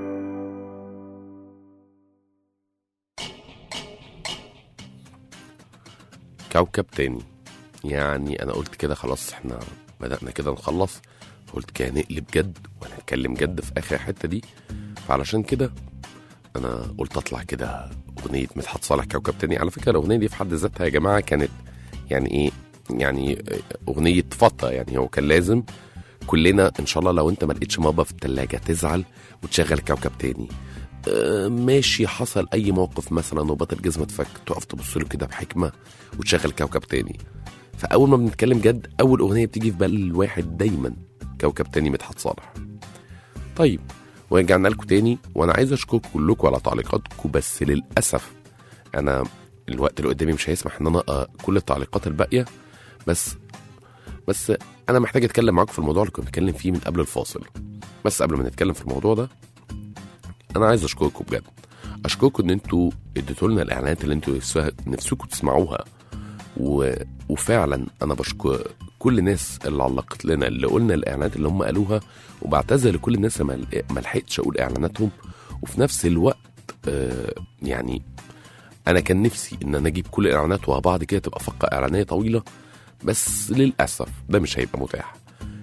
كوكب تاني يعني انا قلت كده خلاص احنا بدأنا كده نخلص فقلت كده نقلب جد ونتكلم جد في اخر الحته دي فعلشان كده انا قلت اطلع كده اغنيه مدحت صالح كوكب تاني على فكره الاغنيه دي في حد ذاتها يا جماعه كانت يعني ايه يعني اغنيه فتره يعني هو كان لازم كلنا ان شاء الله لو انت ما لقيتش مابا في التلاجة تزعل وتشغل كوكب تاني آه، ماشي حصل اي موقف مثلا رباط الجزمه اتفك تقف تبص له كده بحكمه وتشغل كوكب تاني فاول ما بنتكلم جد اول اغنيه بتيجي في بال الواحد دايما كوكب تاني مدحت صالح طيب ورجعنا لكم تاني وانا عايز اشكركم كلكم على تعليقاتكم بس للاسف انا الوقت اللي قدامي مش هيسمح ان انا اقرا كل التعليقات الباقيه بس بس انا محتاج اتكلم معاكم في الموضوع اللي كنت بتكلم فيه من قبل الفاصل بس قبل ما نتكلم في الموضوع ده انا عايز اشكركم بجد اشكركم ان انتوا اديتوا لنا الاعلانات اللي انتوا نفسها- نفسكم تسمعوها و... وفعلا انا بشكر كل الناس اللي علقت لنا اللي قلنا الاعلانات اللي هم قالوها وبعتذر لكل الناس اللي ما- ما لحقتش اقول اعلاناتهم وفي نفس الوقت آه يعني انا كان نفسي ان انا اجيب كل الاعلانات ورا بعض كده تبقى فقره اعلانيه طويله بس للاسف ده مش هيبقى متاح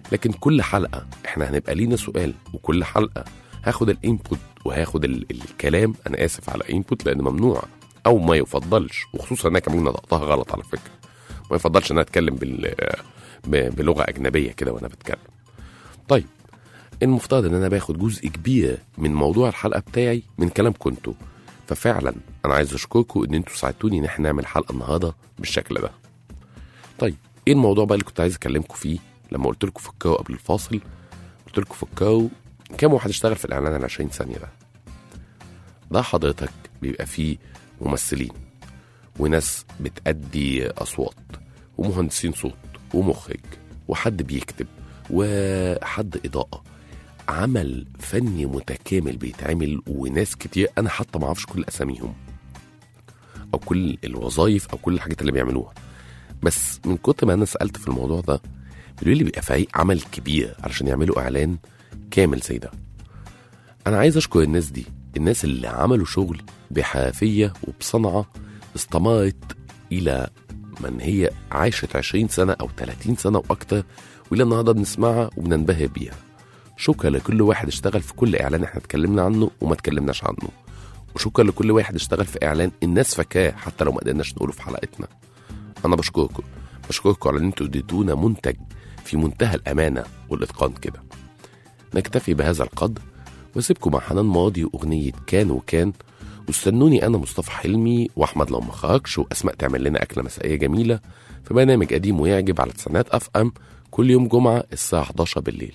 لكن كل حلقه احنا هنبقى لينا سؤال وكل حلقه هاخد الانبوت وهاخد ال- الكلام انا اسف على انبوت لان ممنوع او ما يفضلش وخصوصا انا كمان نطقتها غلط على فكره ما يفضلش ان انا اتكلم بال ب- بلغه اجنبيه كده وانا بتكلم طيب المفترض ان انا باخد جزء كبير من موضوع الحلقه بتاعي من كلام كنتوا ففعلا انا عايز اشكركم ان انتوا ساعدتوني ان احنا نعمل حلقه النهارده بالشكل ده طيب ايه الموضوع بقى اللي كنت عايز اكلمكم فيه لما قلت لكم في الكاو قبل الفاصل قلت لكم في الكاو كام واحد اشتغل في الاعلان ال 20 ثانيه ده ده حضرتك بيبقى فيه ممثلين وناس بتأدي أصوات ومهندسين صوت ومخرج وحد بيكتب وحد إضاءة عمل فني متكامل بيتعمل وناس كتير أنا حتى ما أعرفش كل أساميهم أو كل الوظائف أو كل الحاجات اللي بيعملوها بس من كتر ما أنا سألت في الموضوع ده بيقولوا لي بيبقى فريق عمل كبير علشان يعملوا إعلان كامل زي ده أنا عايز أشكر الناس دي الناس اللي عملوا شغل بحرفية وبصنعة استمرت إلى من هي عاشت 20 سنة أو 30 سنة وأكتر وإلى النهاردة بنسمعها وبننبهر بيها شكرا لكل واحد اشتغل في كل إعلان احنا اتكلمنا عنه وما اتكلمناش عنه وشكرا لكل واحد اشتغل في إعلان الناس فاكاه حتى لو ما قدرناش نقوله في حلقتنا أنا بشكركم بشكركم على إن انتوا اديتونا منتج في منتهى الأمانة والإتقان كده نكتفي بهذا القدر واسيبكم مع حنان ماضي واغنيه كان وكان واستنوني انا مصطفى حلمي واحمد لو ما خرجش واسماء تعمل لنا اكله مسائيه جميله في برنامج قديم ويعجب على تسعينات اف ام كل يوم جمعه الساعه 11 بالليل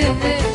الجمال